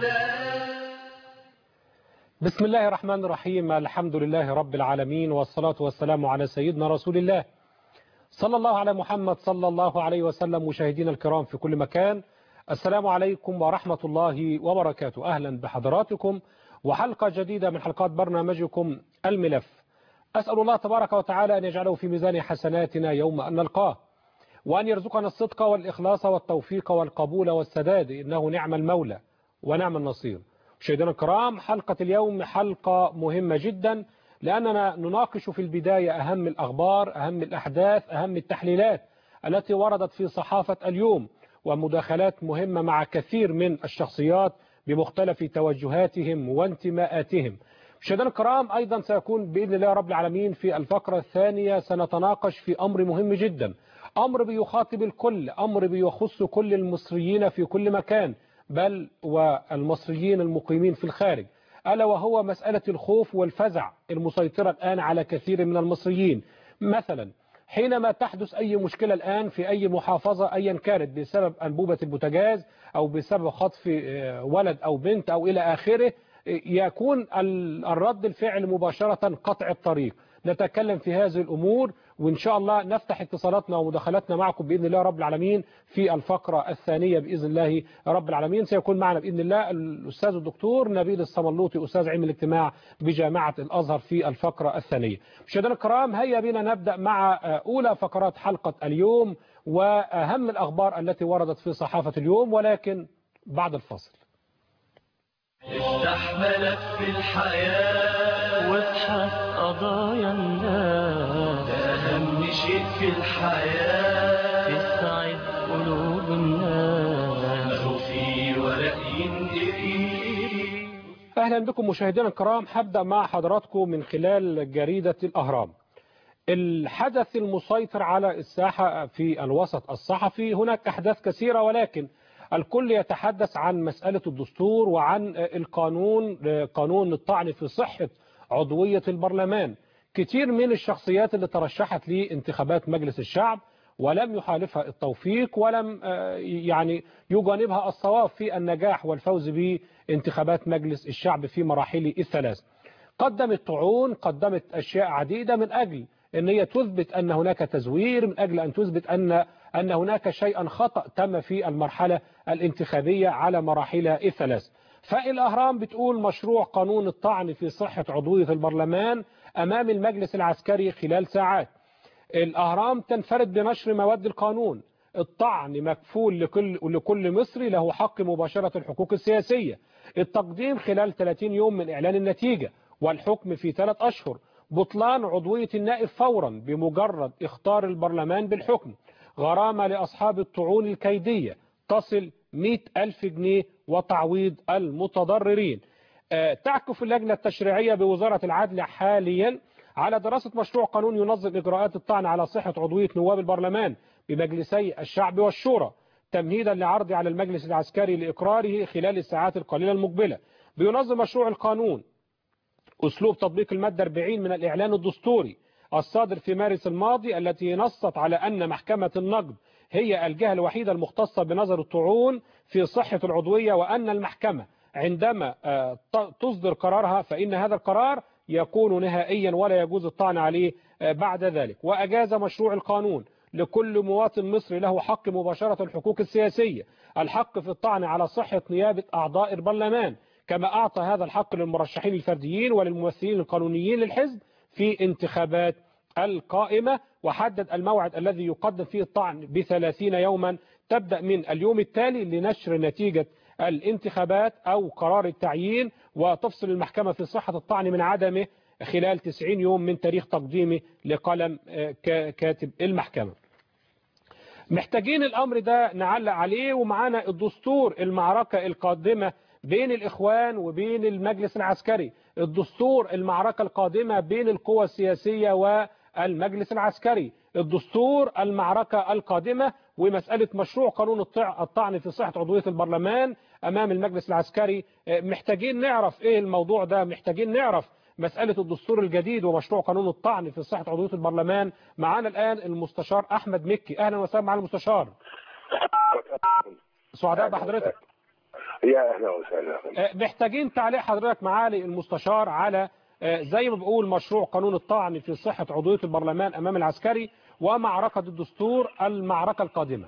بسم الله الرحمن الرحيم الحمد لله رب العالمين والصلاة والسلام على سيدنا رسول الله صلى الله على محمد صلى الله عليه وسلم مشاهدينا الكرام في كل مكان السلام عليكم ورحمة الله وبركاته أهلا بحضراتكم وحلقة جديدة من حلقات برنامجكم الملف أسأل الله تبارك وتعالى أن يجعله في ميزان حسناتنا يوم أن نلقاه وأن يرزقنا الصدق والإخلاص والتوفيق والقبول والسداد إنه نعم المولى ونعم النصير مشاهدينا الكرام حلقة اليوم حلقة مهمة جدا لأننا نناقش في البداية أهم الأخبار أهم الأحداث أهم التحليلات التي وردت في صحافة اليوم ومداخلات مهمة مع كثير من الشخصيات بمختلف توجهاتهم وانتماءاتهم مشاهدينا الكرام أيضا سيكون بإذن الله رب العالمين في الفقرة الثانية سنتناقش في أمر مهم جدا أمر بيخاطب الكل أمر بيخص كل المصريين في كل مكان بل والمصريين المقيمين في الخارج ألا وهو مسألة الخوف والفزع المسيطرة الآن على كثير من المصريين مثلا حينما تحدث أي مشكلة الآن في أي محافظة أيا كانت بسبب أنبوبة البوتاجاز أو بسبب خطف ولد أو بنت أو إلى آخره يكون الرد الفعل مباشرة قطع الطريق نتكلم في هذه الأمور وإن شاء الله نفتح اتصالاتنا ومداخلاتنا معكم بإذن الله رب العالمين في الفقرة الثانية بإذن الله رب العالمين سيكون معنا بإذن الله الأستاذ الدكتور نبيل الصملوطي أستاذ علم الاجتماع بجامعة الأزهر في الفقرة الثانية مشاهدينا الكرام هيا بنا نبدأ مع أولى فقرات حلقة اليوم وأهم الأخبار التي وردت في صحافة اليوم ولكن بعد الفصل افتح ملف الحياة وابحث قضايا الناس ده أهم شيء في الحياة تسعد قلوب الناس أهو في ورق ينقري أهلا بكم مشاهدينا الكرام هبدأ مع حضراتكم من خلال جريدة الأهرام الحدث المسيطر على الساحة في الوسط الصحفي هناك أحداث كثيرة ولكن الكل يتحدث عن مسألة الدستور وعن القانون قانون الطعن في صحة عضوية البرلمان كتير من الشخصيات اللي ترشحت لانتخابات مجلس الشعب ولم يحالفها التوفيق ولم يعني يجانبها الصواب في النجاح والفوز بانتخابات مجلس الشعب في مراحله الثلاث قدمت طعون قدمت أشياء عديدة من أجل أن هي تثبت أن هناك تزوير من أجل أن تثبت أن أن هناك شيئا خطأ تم في المرحلة الانتخابية على مراحلها الثلاث فالأهرام بتقول مشروع قانون الطعن في صحة عضوية البرلمان أمام المجلس العسكري خلال ساعات الأهرام تنفرد بنشر مواد القانون الطعن مكفول لكل, لكل مصري له حق مباشرة الحقوق السياسية التقديم خلال 30 يوم من إعلان النتيجة والحكم في ثلاث أشهر بطلان عضوية النائب فورا بمجرد اختار البرلمان بالحكم غرامة لأصحاب الطعون الكيدية تصل 100 ألف جنيه وتعويض المتضررين تعكف اللجنة التشريعية بوزارة العدل حاليا على دراسة مشروع قانون ينظم إجراءات الطعن على صحة عضوية نواب البرلمان بمجلسي الشعب والشورى تمهيدا لعرض على المجلس العسكري لإقراره خلال الساعات القليلة المقبلة بينظم مشروع القانون أسلوب تطبيق المادة 40 من الإعلان الدستوري الصادر في مارس الماضي التي نصت على أن محكمة النقد هي الجهة الوحيدة المختصة بنظر الطعون في صحة العضوية وأن المحكمة عندما تصدر قرارها فإن هذا القرار يكون نهائيا ولا يجوز الطعن عليه بعد ذلك وأجاز مشروع القانون لكل مواطن مصري له حق مباشرة الحقوق السياسية الحق في الطعن على صحة نيابة أعضاء البرلمان كما أعطى هذا الحق للمرشحين الفرديين وللممثلين القانونيين للحزب في انتخابات القائمة وحدد الموعد الذي يقدم فيه الطعن بثلاثين يوما تبدأ من اليوم التالي لنشر نتيجة الانتخابات أو قرار التعيين وتفصل المحكمة في صحة الطعن من عدمه خلال 90 يوم من تاريخ تقديمه لقلم كاتب المحكمة محتاجين الأمر ده نعلق عليه ومعانا الدستور المعركة القادمة بين الإخوان وبين المجلس العسكري الدستور المعركة القادمة بين القوى السياسية والمجلس العسكري الدستور المعركة القادمة ومسألة مشروع قانون الطعن في صحة عضوية البرلمان أمام المجلس العسكري محتاجين نعرف إيه الموضوع ده محتاجين نعرف مسألة الدستور الجديد ومشروع قانون الطعن في صحة عضوية البرلمان معانا الآن المستشار أحمد مكي أهلا وسهلا معنا المستشار سعداء بحضرتك يا اهلا وسهلا آه، محتاجين تعليق حضرتك معالي المستشار على آه، زي ما بقول مشروع قانون الطعن في صحة عضوية البرلمان أمام العسكري ومعركة الدستور المعركة القادمة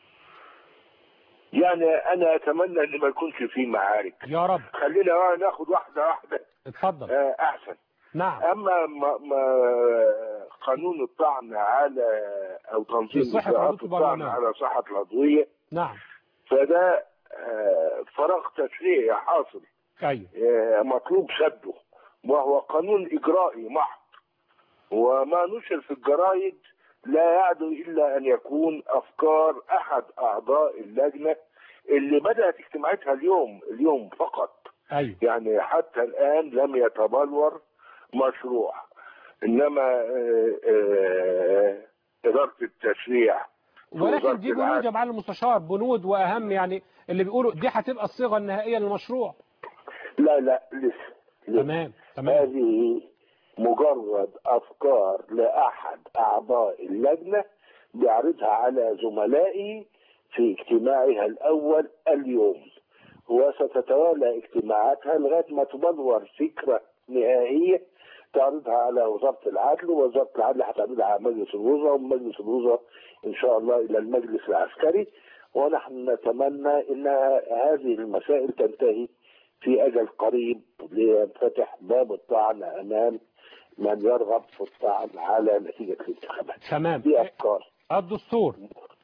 يعني انا اتمنى ان ما يكونش في معارك يا رب خلينا بقى ناخد واحده واحده اتفضل آه، احسن نعم اما ما ما قانون الطعن على او تنظيم في صحة إجراءات عضوية الطعن البرلمان. على صحه العضويه نعم فده آه، فراغ تشريعي حاصل أيوه آه، مطلوب سده وهو قانون اجرائي محض وما نشر في الجرايد لا يعدو الا ان يكون افكار احد اعضاء اللجنه اللي بدات اجتماعاتها اليوم اليوم فقط أيوه يعني حتى الآن لم يتبلور مشروع إنما آه، آه، إدارة التشريع ولكن دي وزارة بنود يا معالي المستشار بنود وأهم يعني اللي بيقولوا دي هتبقى الصيغة النهائية للمشروع لا لا لسه لسه. تمام تمام هذه مجرد أفكار لأحد أعضاء اللجنة بيعرضها على زملائه في اجتماعها الأول اليوم وستتوالى اجتماعاتها لغاية ما تبلور فكرة نهائية تعرضها على وزارة العدل ووزارة العدل هتعرضها على مجلس الوزراء ومجلس الوزراء إن شاء الله إلى المجلس العسكري ونحن نتمنى أن هذه المسائل تنتهي في أجل قريب لينفتح باب الطعن أمام من يرغب في الطعن على نتيجة الانتخابات تمام دي أفكار الدستور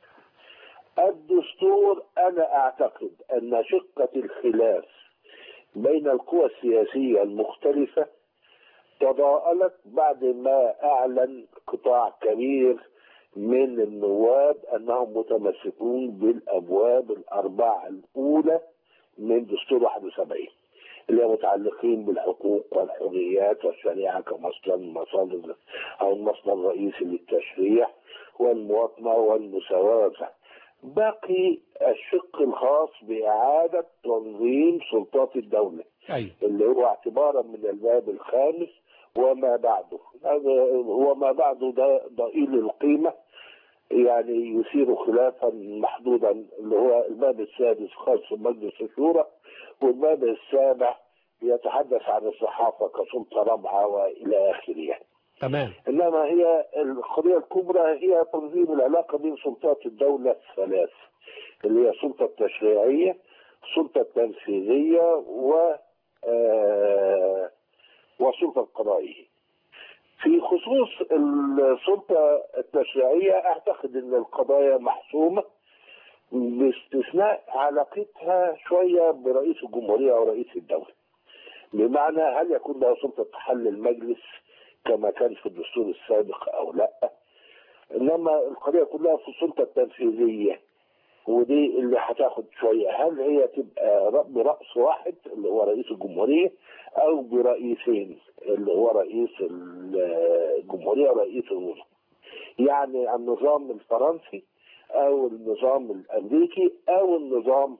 الدستور أنا أعتقد أن شقة الخلاف بين القوى السياسية المختلفة تضاءلت بعد ما أعلن قطاع كبير من النواب أنهم متمسكون بالأبواب الأربعة الأولى من دستور 71 اللي هي متعلقين بالحقوق والحريات والشريعة كمصدر من مصادر أو المصدر الرئيسي للتشريع والمواطنة والمساواة باقي الشق الخاص بإعادة تنظيم سلطات الدولة أيوه اللي هو اعتبارا من الباب الخامس وما بعده هذا هو ما بعده ده ضئيل القيمة يعني يثير خلافا محدودا اللي هو الباب السادس خاص بمجلس الشورى والباب السابع يتحدث عن الصحافة كسلطة رابعة وإلى آخره يعني. تمام انما هي القضيه الكبرى هي تنظيم العلاقه بين سلطات الدوله الثلاث اللي هي السلطه التشريعيه السلطه التنفيذيه و آه، والسلطه القضائيه. في خصوص السلطه التشريعيه اعتقد ان القضايا محسومه باستثناء علاقتها شويه برئيس الجمهوريه او رئيس الدوله. بمعنى هل يكون له سلطه تحل المجلس كما كان في الدستور السابق او لا انما القضيه كلها في السلطه التنفيذيه ودي اللي هتاخد شويه هل هي تبقى ر- براس واحد اللي هو رئيس الجمهوريه او برئيسين اللي هو رئيس الجمهوريه ورئيس الوزراء يعني النظام الفرنسي او النظام الامريكي او النظام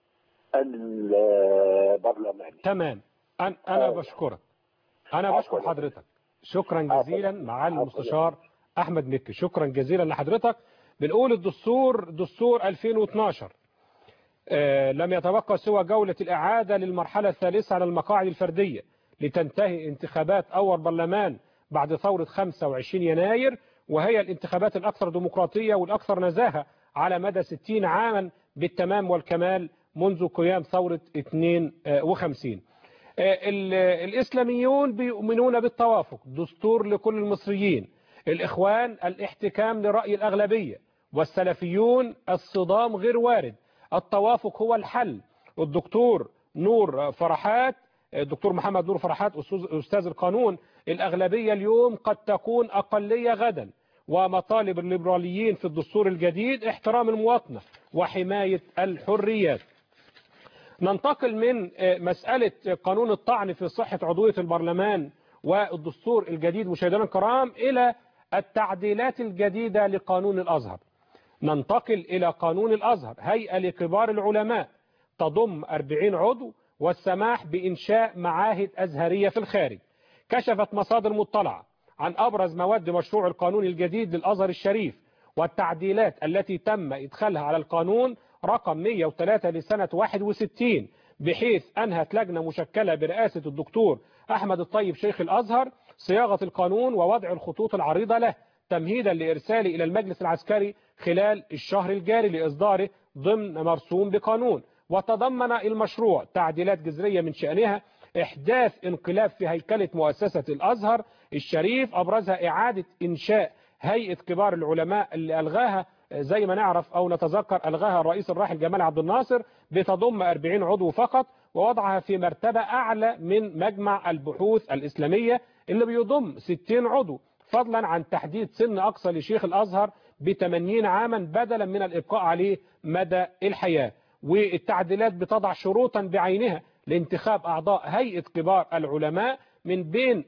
البرلماني تمام أنا, أنا آه. بشكرك أنا عفواً. بشكر حضرتك شكرا عفواً. جزيلا معالي عفواً. المستشار أحمد مكي شكرا جزيلا لحضرتك بنقول الدستور دستور 2012 آه، لم يتبقى سوى جولة الإعادة للمرحلة الثالثة على المقاعد الفردية لتنتهي انتخابات أول برلمان بعد ثورة 25 يناير وهي الانتخابات الأكثر ديمقراطية والأكثر نزاهة على مدى 60 عاما بالتمام والكمال منذ قيام ثورة 52 آه، ال- الإسلاميون بيؤمنون بالتوافق دستور لكل المصريين الإخوان الاحتكام لرأي الأغلبية والسلفيون الصدام غير وارد التوافق هو الحل الدكتور نور فرحات الدكتور محمد نور فرحات أستاذ- أستاذ القانون الأغلبية اليوم قد تكون أقلية غدا ومطالب الليبراليين في الدستور الجديد احترام المواطنة وحماية الحريات ننتقل من آه، مسألة قانون الطعن في صحة عضوية البرلمان والدستور الجديد مشاهدينا الكرام إلى التعديلات الجديدة لقانون الأزهر ننتقل إلى قانون الأزهر هيئة لكبار العلماء تضم 40 عضو والسماح بإنشاء معاهد أزهرية في الخارج كشفت مصادر مطلعة عن أبرز مواد مشروع القانون الجديد للأزهر الشريف والتعديلات التي تم إدخالها على القانون رقم 103 لسنة 61 بحيث أنهت لجنة مشكلة برئاسة الدكتور أحمد الطيب شيخ الأزهر صياغة القانون ووضع الخطوط العريضة له تمهيدا لإرساله إلى المجلس العسكري خلال الشهر الجاري لإصداره ضمن مرسوم بقانون وتضمن المشروع تعديلات جذرية من شأنها إحداث انقلاب في هيكلة مؤسسة الأزهر الشريف أبرزها إعادة إنشاء هيئة كبار العلماء اللي ألغاها زي ما نعرف أو نتذكر ألغاها الرئيس الراحل جمال عبد الناصر بتضم 40 عضو فقط ووضعها في مرتبة أعلى من مجمع البحوث الإسلامية اللي بيضم 60 عضو فضلا عن تحديد سن أقصى لشيخ الأزهر ب 80 عاما بدلا من الإبقاء عليه مدى الحياة والتعديلات بتضع شروطا بعينها لانتخاب أعضاء هيئة كبار العلماء من بين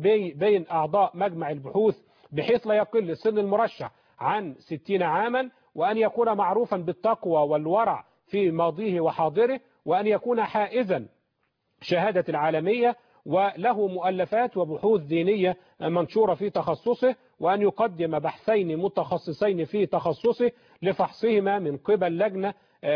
بين أعضاء مجمع البحوث بحيث لا يقل سن المرشح عن 60 عاما وأن يكون معروفا بالتقوى والورع في ماضيه وحاضره وأن يكون حائزا شهادة العالمية وله مؤلفات وبحوث دينية منشورة في تخصصه وأن يقدم بحثين متخصصين في تخصصه لفحصهما من قبل لجنة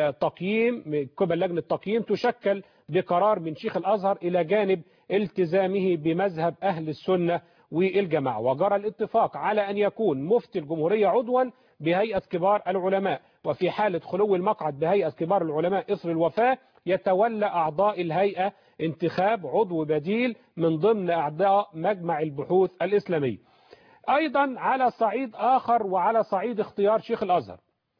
تقييم من قبل لجنة تقييم تشكل بقرار من شيخ الأزهر إلى جانب التزامه بمذهب أهل السنة والجماعة وجرى الاتفاق على أن يكون مفتي الجمهورية عضوا بهيئة كبار العلماء وفي حالة خلو المقعد بهيئة كبار العلماء إصر الوفاة يتولى أعضاء الهيئة انتخاب عضو بديل من ضمن أعضاء مجمع البحوث الإسلامي أيضا على صعيد آخر وعلى صعيد اختيار شيخ الأزهر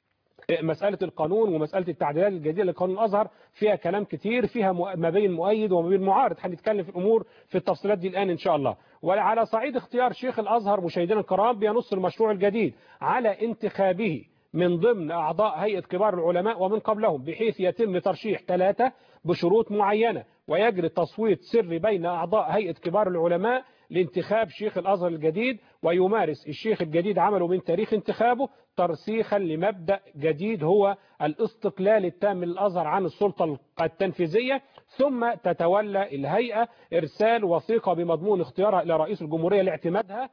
مسألة القانون ومسألة التعديلات الجديدة لقانون الأزهر فيها كلام كتير فيها ما بين مؤيد وما بين معارض هنتكلم في الأمور في التفصيلات دي الآن إن شاء الله وعلى صعيد اختيار شيخ الأزهر مشاهدينا الكرام بينص المشروع الجديد على انتخابه من ضمن أعضاء هيئة كبار العلماء ومن قبلهم بحيث يتم ترشيح ثلاثة بشروط معينة ويجري تصويت سري بين أعضاء هيئة كبار العلماء لانتخاب شيخ الأزهر الجديد ويمارس الشيخ الجديد عمله من تاريخ انتخابه ترسيخا لمبدأ جديد هو الاستقلال التام للأزهر عن السلطة التنفيذية ثم تتولى الهيئة إرسال وثيقة بمضمون اختيارها إلى رئيس الجمهورية لاعتمادها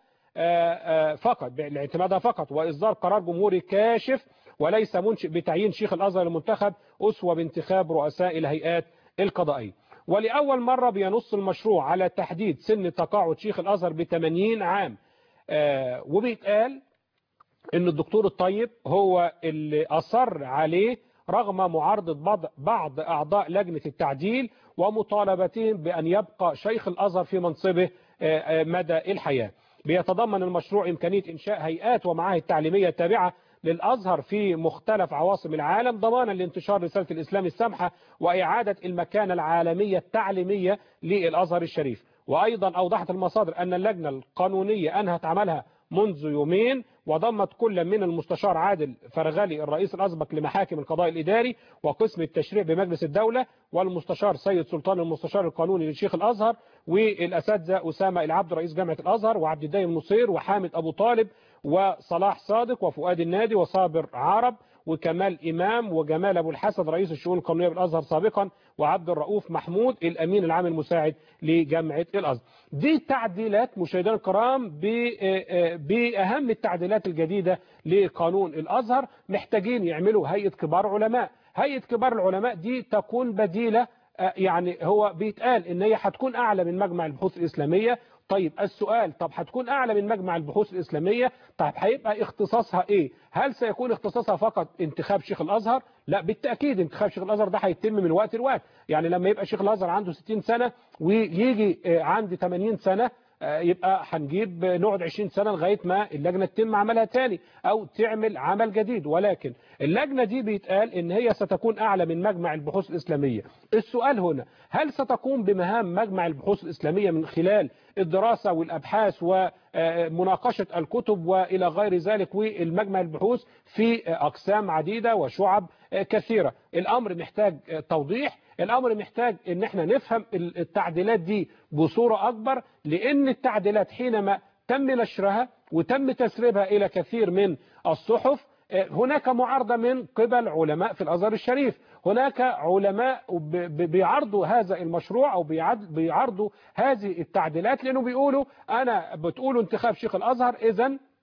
فقط لاعتمادها فقط وإصدار قرار جمهوري كاشف وليس منشئ بتعيين شيخ الأزهر المنتخب أسوة بانتخاب رؤساء الهيئات القضائية ولأول مرة بينص المشروع على تحديد سن تقاعد شيخ الأزهر ب 80 عام وبيتقال ان الدكتور الطيب هو اللي أصر عليه رغم معارضة بعض, بعض أعضاء لجنة التعديل ومطالبتهم بأن يبقى شيخ الأزهر في منصبه مدى الحياة بيتضمن المشروع إمكانية إنشاء هيئات ومعاهد تعليمية تابعة للأزهر في مختلف عواصم العالم ضمانا لانتشار رسالة الإسلام السامحة وإعادة المكانة العالمية التعليمية للأزهر الشريف وأيضا أوضحت المصادر أن اللجنة القانونية أنهت عملها منذ يومين وضمت كل من المستشار عادل فرغلي الرئيس الأسبق لمحاكم القضاء الإداري وقسم التشريع بمجلس الدولة والمستشار سيد سلطان المستشار القانوني للشيخ الأزهر والأساتذة أسامة العبد رئيس جامعة الأزهر وعبد الدايم نصير وحامد أبو طالب وصلاح صادق وفؤاد النادي وصابر عرب وكمال إمام وجمال أبو الحسن رئيس الشؤون القانونية بالأزهر سابقا وعبد الرؤوف محمود الأمين العام المساعد لجامعة الأزهر دي تعديلات مشاهدينا الكرام بأهم التعديلات الجديدة لقانون الأزهر محتاجين يعملوا هيئة كبار علماء هيئة كبار العلماء دي تكون بديلة يعني هو بيتقال ان هي هتكون اعلى من مجمع البحوث الاسلاميه طيب السؤال طب هتكون اعلى من مجمع البحوث الاسلاميه طب هيبقى اختصاصها ايه هل سيكون اختصاصها فقط انتخاب شيخ الازهر لا بالتاكيد انتخاب شيخ الازهر ده هيتم من وقت لوقت يعني لما يبقى شيخ الازهر عنده 60 سنه ويجي عندي 80 سنه يبقى هنجيب نقعد 20 سنة لغاية ما اللجنة تتم عملها تاني أو تعمل عمل جديد ولكن اللجنة دي بيتقال إن هي ستكون أعلى من مجمع البحوث الإسلامية السؤال هنا هل ستقوم بمهام مجمع البحوث الإسلامية من خلال الدراسة والأبحاث ومناقشة الكتب وإلى غير ذلك والمجمع البحوث في أقسام عديدة وشعب كثيرة الأمر محتاج توضيح الأمر محتاج ان احنا نفهم التعديلات دي بصورة أكبر لأن التعديلات حينما تم نشرها وتم تسريبها إلى كثير من الصحف هناك معارضة من قبل علماء في الأزهر الشريف هناك علماء بيعرضوا هذا المشروع أو بيعرضوا هذه التعديلات لأنه بيقولوا أنا بتقولوا انتخاب شيخ الأزهر إذا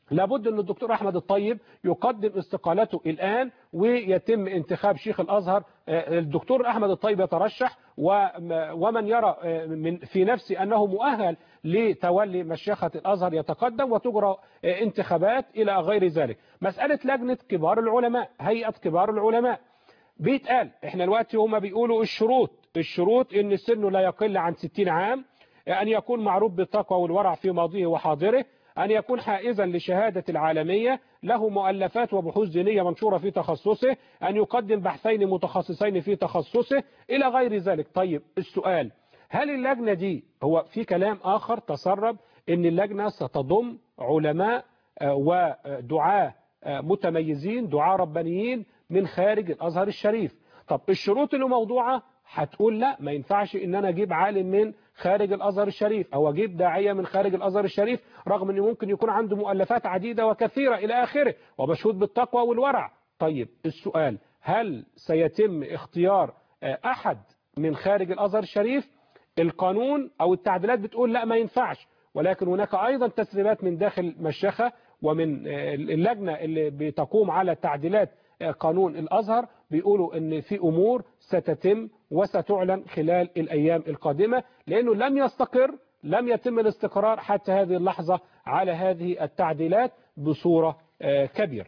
لابد ان الدكتور احمد الطيب يقدم استقالته الان ويتم انتخاب شيخ الازهر آه، الدكتور احمد الطيب يترشح وم- ومن يرى آه، من في نفسه انه مؤهل لتولي مشيخه الازهر يتقدم وتجرى آه، انتخابات الى غير ذلك مساله لجنه كبار العلماء هيئه كبار العلماء بيتقال احنا دلوقتي هما بيقولوا الشروط الشروط ان سنه لا يقل عن 60 عام أن يكون معروف بالتقوى والورع في ماضيه وحاضره أن يكون حائزا لشهادة العالمية له مؤلفات وبحوث دينية منشورة في تخصصه أن يقدم بحثين متخصصين في تخصصه إلى غير ذلك طيب السؤال هل اللجنة دي هو في كلام آخر تسرب أن اللجنة ستضم علماء آه، ودعاة آه، متميزين دعاة ربانيين من خارج الأزهر الشريف طب الشروط اللي موضوعة هتقول لا ما ينفعش ان انا اجيب عالم من خارج الازهر الشريف او اجيب داعيه من خارج الازهر الشريف رغم ان ممكن يكون عنده مؤلفات عديده وكثيره الى اخره ومشهود بالتقوى والورع طيب السؤال هل سيتم اختيار آه، احد من خارج الازهر الشريف القانون او التعديلات بتقول لا ما ينفعش ولكن هناك ايضا تسريبات من داخل مشيخه ومن آه، اللجنه اللي بتقوم على تعديلات آه، قانون الازهر بيقولوا ان في امور ستتم وستعلن خلال الايام القادمه لانه لم يستقر لم يتم الاستقرار حتى هذه اللحظه على هذه التعديلات بصوره آه، كبيره.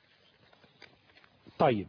طيب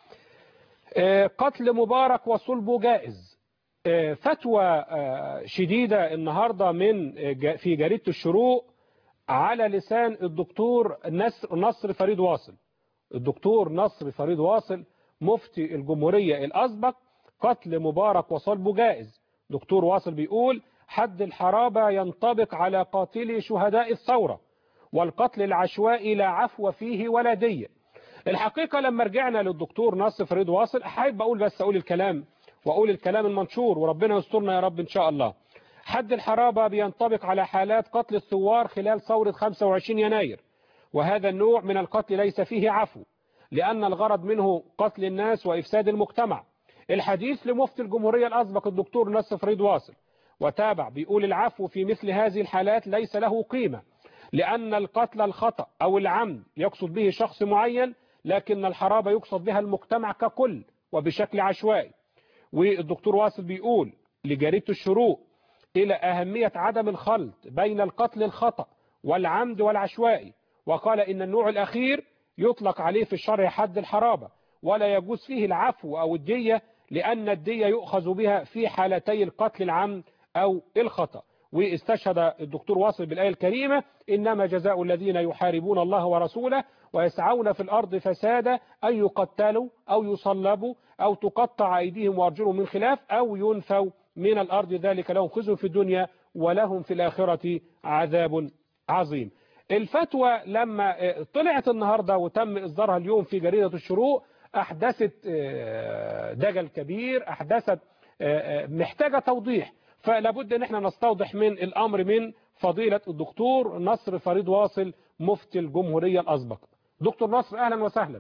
آه، قتل مبارك وصلبه جائز آه، فتوى آه، شديدة النهاردة من آه، جا- في جريدة الشروق على لسان الدكتور نصر, نصر فريد واصل الدكتور نصر فريد واصل مفتي الجمهورية الأسبق قتل مبارك وصلبه جائز دكتور واصل بيقول حد الحرابة ينطبق على قاتلي شهداء الثورة والقتل العشوائي لا عفو فيه ولا دية الحقيقة لما رجعنا للدكتور نصر فريد واصل أحب أقول بس أقول الكلام وأقول الكلام المنشور وربنا يسترنا يا رب إن شاء الله حد الحرابة بينطبق على حالات قتل الثوار خلال ثورة 25 يناير وهذا النوع من القتل ليس فيه عفو لأن الغرض منه قتل الناس وإفساد المجتمع الحديث لمفتي الجمهورية الأسبق الدكتور نصر فريد واصل وتابع بيقول العفو في مثل هذه الحالات ليس له قيمة لأن القتل الخطأ أو العمد يقصد به شخص معين لكن الحرابة يقصد بها المجتمع ككل وبشكل عشوائي والدكتور واصل بيقول لجريدة الشروق إلى أهمية عدم الخلط بين القتل الخطأ والعمد والعشوائي وقال إن النوع الأخير يطلق عليه في الشرع حد الحرابة ولا يجوز فيه العفو أو الدية لأن الدية يؤخذ بها في حالتي القتل العمد أو الخطأ واستشهد الدكتور واصل بالآية الكريمة إنما جزاء الذين يحاربون الله ورسوله ويسعون في الأرض فسادا أن يقتلوا أو يصلبوا أو تقطع أيديهم وأرجلهم من خلاف أو ينفوا من الأرض ذلك لهم خزي في الدنيا ولهم في الآخرة عذاب عظيم الفتوى لما طلعت النهاردة وتم إصدارها اليوم في جريدة الشروق أحدثت دجل كبير أحدثت محتاجة توضيح فلابد ان احنا نستوضح من الامر من فضيلة الدكتور نصر فريد واصل مفتي الجمهورية الاسبق دكتور نصر اهلا وسهلا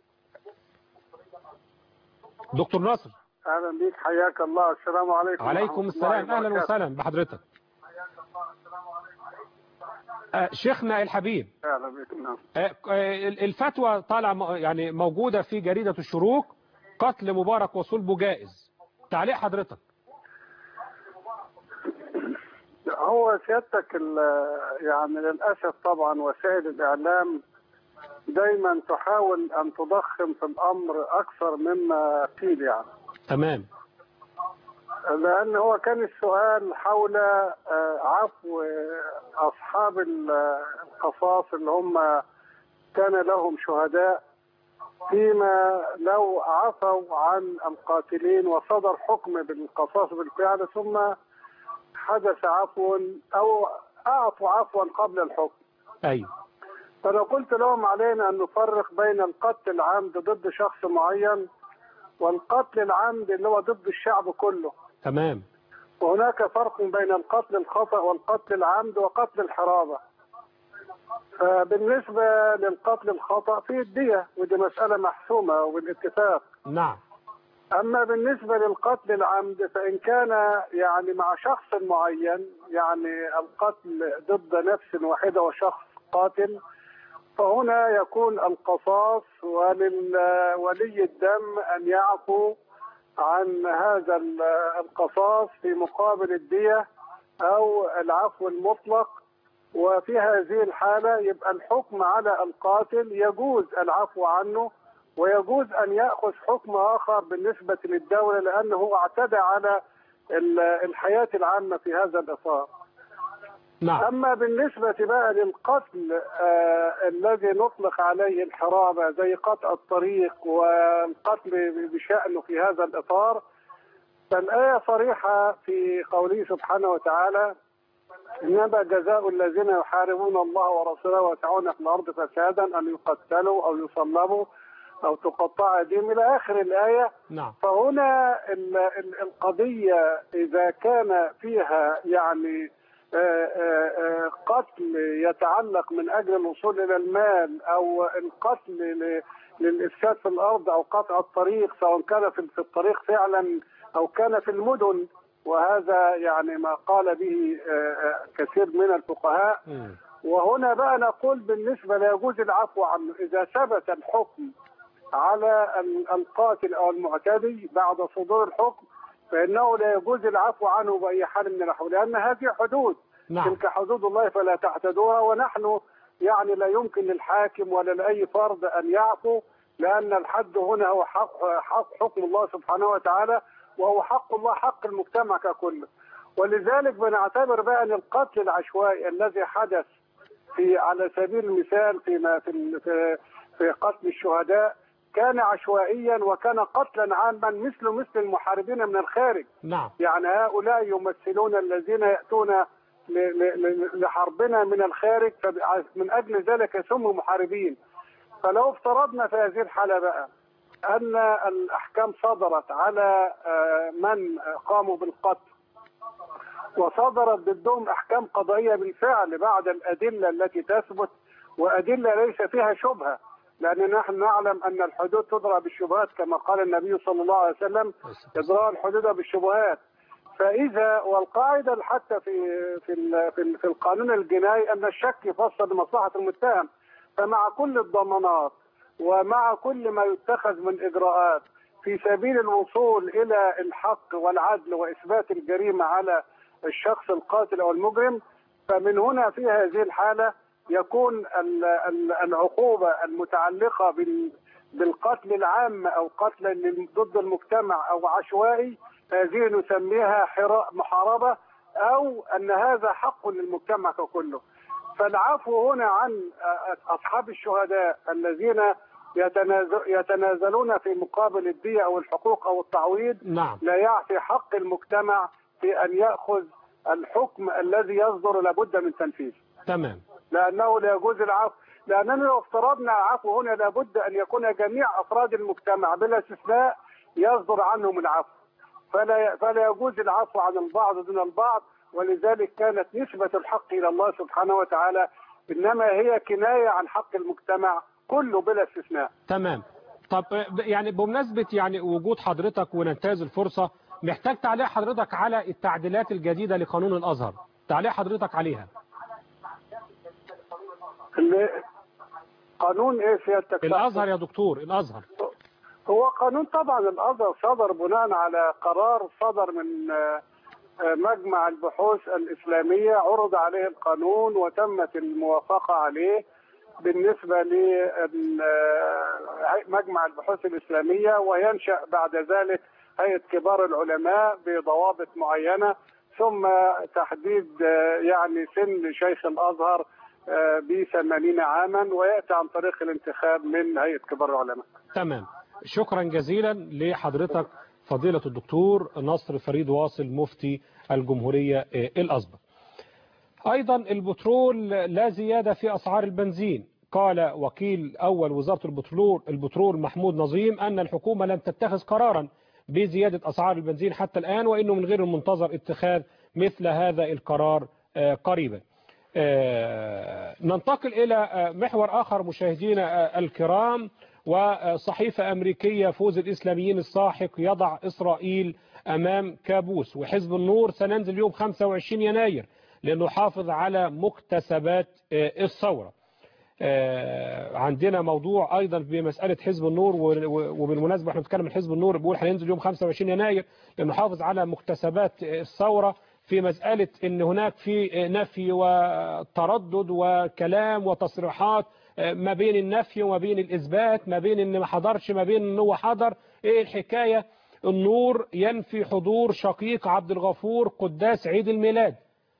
دكتور نصر اهلا بيك حياك الله السلام عليكم عليكم ورحمة السلام الله اهلا وبركاته. وسهلا بحضرتك آه، شيخنا الحبيب اهلا بك نعم آه، آه، الفتوى طالعه م- يعني موجودة في جريدة الشروق قتل مبارك وصلبه جائز تعليق حضرتك هو سيادتك ال- يعني للاسف طبعا وسائل الاعلام دايما تحاول ان تضخم في الامر اكثر مما قيل يعني تمام لان هو كان السؤال حول آه، عفو اصحاب ال- القصاص اللي هم كان لهم شهداء فيما لو عفوا عن القاتلين وصدر حكم بالقصاص بالفعل ثم حدث عفو او اعطوا عفوا قبل الحكم ايوه فانا قلت لهم علينا ان نفرق بين القتل العمد ضد شخص معين والقتل العمد اللي هو ضد الشعب كله تمام وهناك فرق بين القتل الخطأ والقتل العمد وقتل الحرابة فبالنسبة للقتل الخطأ في الدية ودي مسألة محسومة وبالاتفاق نعم أما بالنسبة للقتل العمد فإن كان يعني مع شخص معين يعني القتل ضد نفس واحدة وشخص قاتل فهنا يكون القصاص ولولي الدم أن يعفو عن هذا ال- القصاص في مقابل الدية أو العفو المطلق وفي هذه الحالة يبقى الحكم على القاتل يجوز العفو عنه ويجوز أن يأخذ حكم آخر بالنسبة للدولة لأنه اعتدى على ال- الحياة العامة في هذا الإطار نعم أما بالنسبة بقى للقتل آه الذي نطلق عليه الحرابة زي قطع الطريق والقتل بشأنه في هذا الإطار فالآية صريحة في قوله سبحانه وتعالى إنما جزاء الذين يحاربون الله ورسوله ويسعون في الأرض فسادا أن يقتلوا أو يصلبوا أو تقطع أيديهم إلى آخر الآية نعم فهنا ال- ال- القضية إذا كان فيها يعني آه، آه، آه، قتل يتعلق من أجل الوصول إلى المال أو القتل ل- للإفساد في الأرض أو قطع الطريق سواء كان في في الطريق فعلا أو كان في المدن وهذا يعني ما قال به آه، آه، كثير من الفقهاء مم. وهنا بقى نقول بالنسبة لا يجوز العفو عنه إذا ثبت الحكم على ال- القاتل أو المعتدي بعد صدور الحكم فإنه لا يجوز العفو عنه بأي حال من الأحوال لأن هذه حدود نعم تلك حدود الله فلا تعتدوها ونحن يعني لا يمكن للحاكم ولا لأي فرد أن يعفو لأن الحد هنا هو حق, حق حكم الله سبحانه وتعالى وهو حق الله حق المجتمع ككل ولذلك بنعتبر بقى أن القتل العشوائي الذي حدث في على سبيل المثال فيما في ال- في, في قتل الشهداء كان عشوائيا وكان قتلا عاما مثل مثل المحاربين من الخارج نعم يعني هؤلاء يمثلون الذين يأتون ل- ل- ل- لحربنا من الخارج من أجل ذلك يسموا محاربين فلو افترضنا في هذه الحالة بقى أن الأحكام صدرت على آه، من قاموا بالقتل وصدرت ضدهم أحكام قضائية بالفعل بعد الأدلة التي تثبت وأدلة ليس فيها شبهة لأن نحن نعلم أن الحدود تدرى بالشبهات كما قال النبي صلى الله عليه وسلم إدراء الحدود بالشبهات فإذا والقاعدة حتى في في ال- في, ال- في القانون الجنائي أن الشك يفسر لمصلحة المتهم فمع كل الضمانات ومع كل ما يتخذ من إجراءات في سبيل الوصول إلى الحق والعدل وإثبات الجريمة على الشخص القاتل أو المجرم فمن هنا في هذه الحالة يكون ال- ال- العقوبة المتعلقة بال- بالقتل العام أو قتل لل- ضد المجتمع أو عشوائي هذه نسميها حراء محاربة أو أن هذا حق للمجتمع ككله فالعفو هنا عن أصحاب الشهداء الذين يتنازل- يتنازلون في مقابل الدية أو الحقوق أو التعويض نعم لا يعفي حق المجتمع في أن يأخذ الحكم الذي يصدر لابد من تنفيذه تمام لأنه لا يجوز العفو لأننا لو افترضنا العفو هنا لابد أن يكون جميع أفراد المجتمع بلا استثناء يصدر عنهم العفو فلا فلا يجوز العفو عن البعض دون البعض ولذلك كانت نسبة الحق إلى الله سبحانه وتعالى إنما هي كناية عن حق المجتمع كله بلا استثناء تمام طب آه، ب- يعني بمناسبة يعني وجود حضرتك وننتهز الفرصة محتاج تعليق حضرتك على التعديلات الجديدة لقانون الأزهر تعليق حضرتك عليها اللي قانون ايه سيادتك الأزهر يا دكتور الأزهر هو قانون طبعا الازهر صدر بناء على قرار صدر من آه، آه، مجمع البحوث الاسلاميه عرض عليه القانون وتمت الموافقه عليه بالنسبه لمجمع البحوث الاسلاميه وينشا بعد ذلك هيئه كبار العلماء بضوابط معينه ثم تحديد آه، يعني سن شيخ الازهر ب 80 عاما وياتي عن طريق الانتخاب من هيئه كبار العلماء. تمام شكرا جزيلا لحضرتك فضيلة الدكتور نصر فريد واصل مفتي الجمهورية آه، الأسبق أيضا البترول لا زيادة في أسعار البنزين قال وكيل أول وزارة البترول, البترول محمود نظيم أن الحكومة لم تتخذ قرارا بزيادة أسعار البنزين حتى الآن وإنه من غير المنتظر اتخاذ مثل هذا القرار آه، قريبا آه، ننتقل إلى آه، محور آخر مشاهدينا آه، الكرام وصحيفة أمريكية فوز الإسلاميين الساحق يضع إسرائيل أمام كابوس وحزب النور سننزل يوم 25 يناير لنحافظ على مكتسبات آه، الثورة آه، عندنا موضوع ايضا بمساله حزب النور و- و- وبالمناسبه احنا بنتكلم عن حزب النور بيقول هننزل يوم 25 يناير لنحافظ على مكتسبات الثوره في مساله ان هناك في نفي وتردد وكلام وتصريحات آه، ما بين النفي وما بين الاثبات ما بين ان ما حضرش ما بين ان هو حضر ايه الحكايه النور ينفي حضور شقيق عبد الغفور قداس عيد الميلاد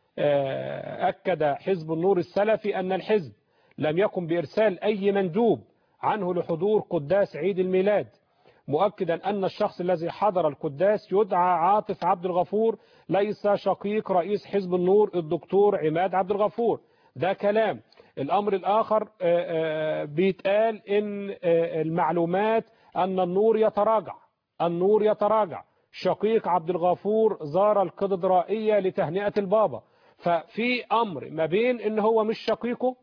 آه، أكد حزب النور السلفي أن الحزب لم يقم بإرسال أي مندوب عنه لحضور قداس عيد الميلاد مؤكدا أن الشخص الذي حضر القداس يدعى عاطف عبد الغفور ليس شقيق رئيس حزب النور الدكتور عماد عبد الغفور ده كلام الأمر الآخر آه، آه، بيتقال إن آه، المعلومات أن النور يتراجع النور يتراجع شقيق عبد الغفور زار الكاتدرائية لتهنئة البابا ففي أمر ما بين إن هو مش شقيقه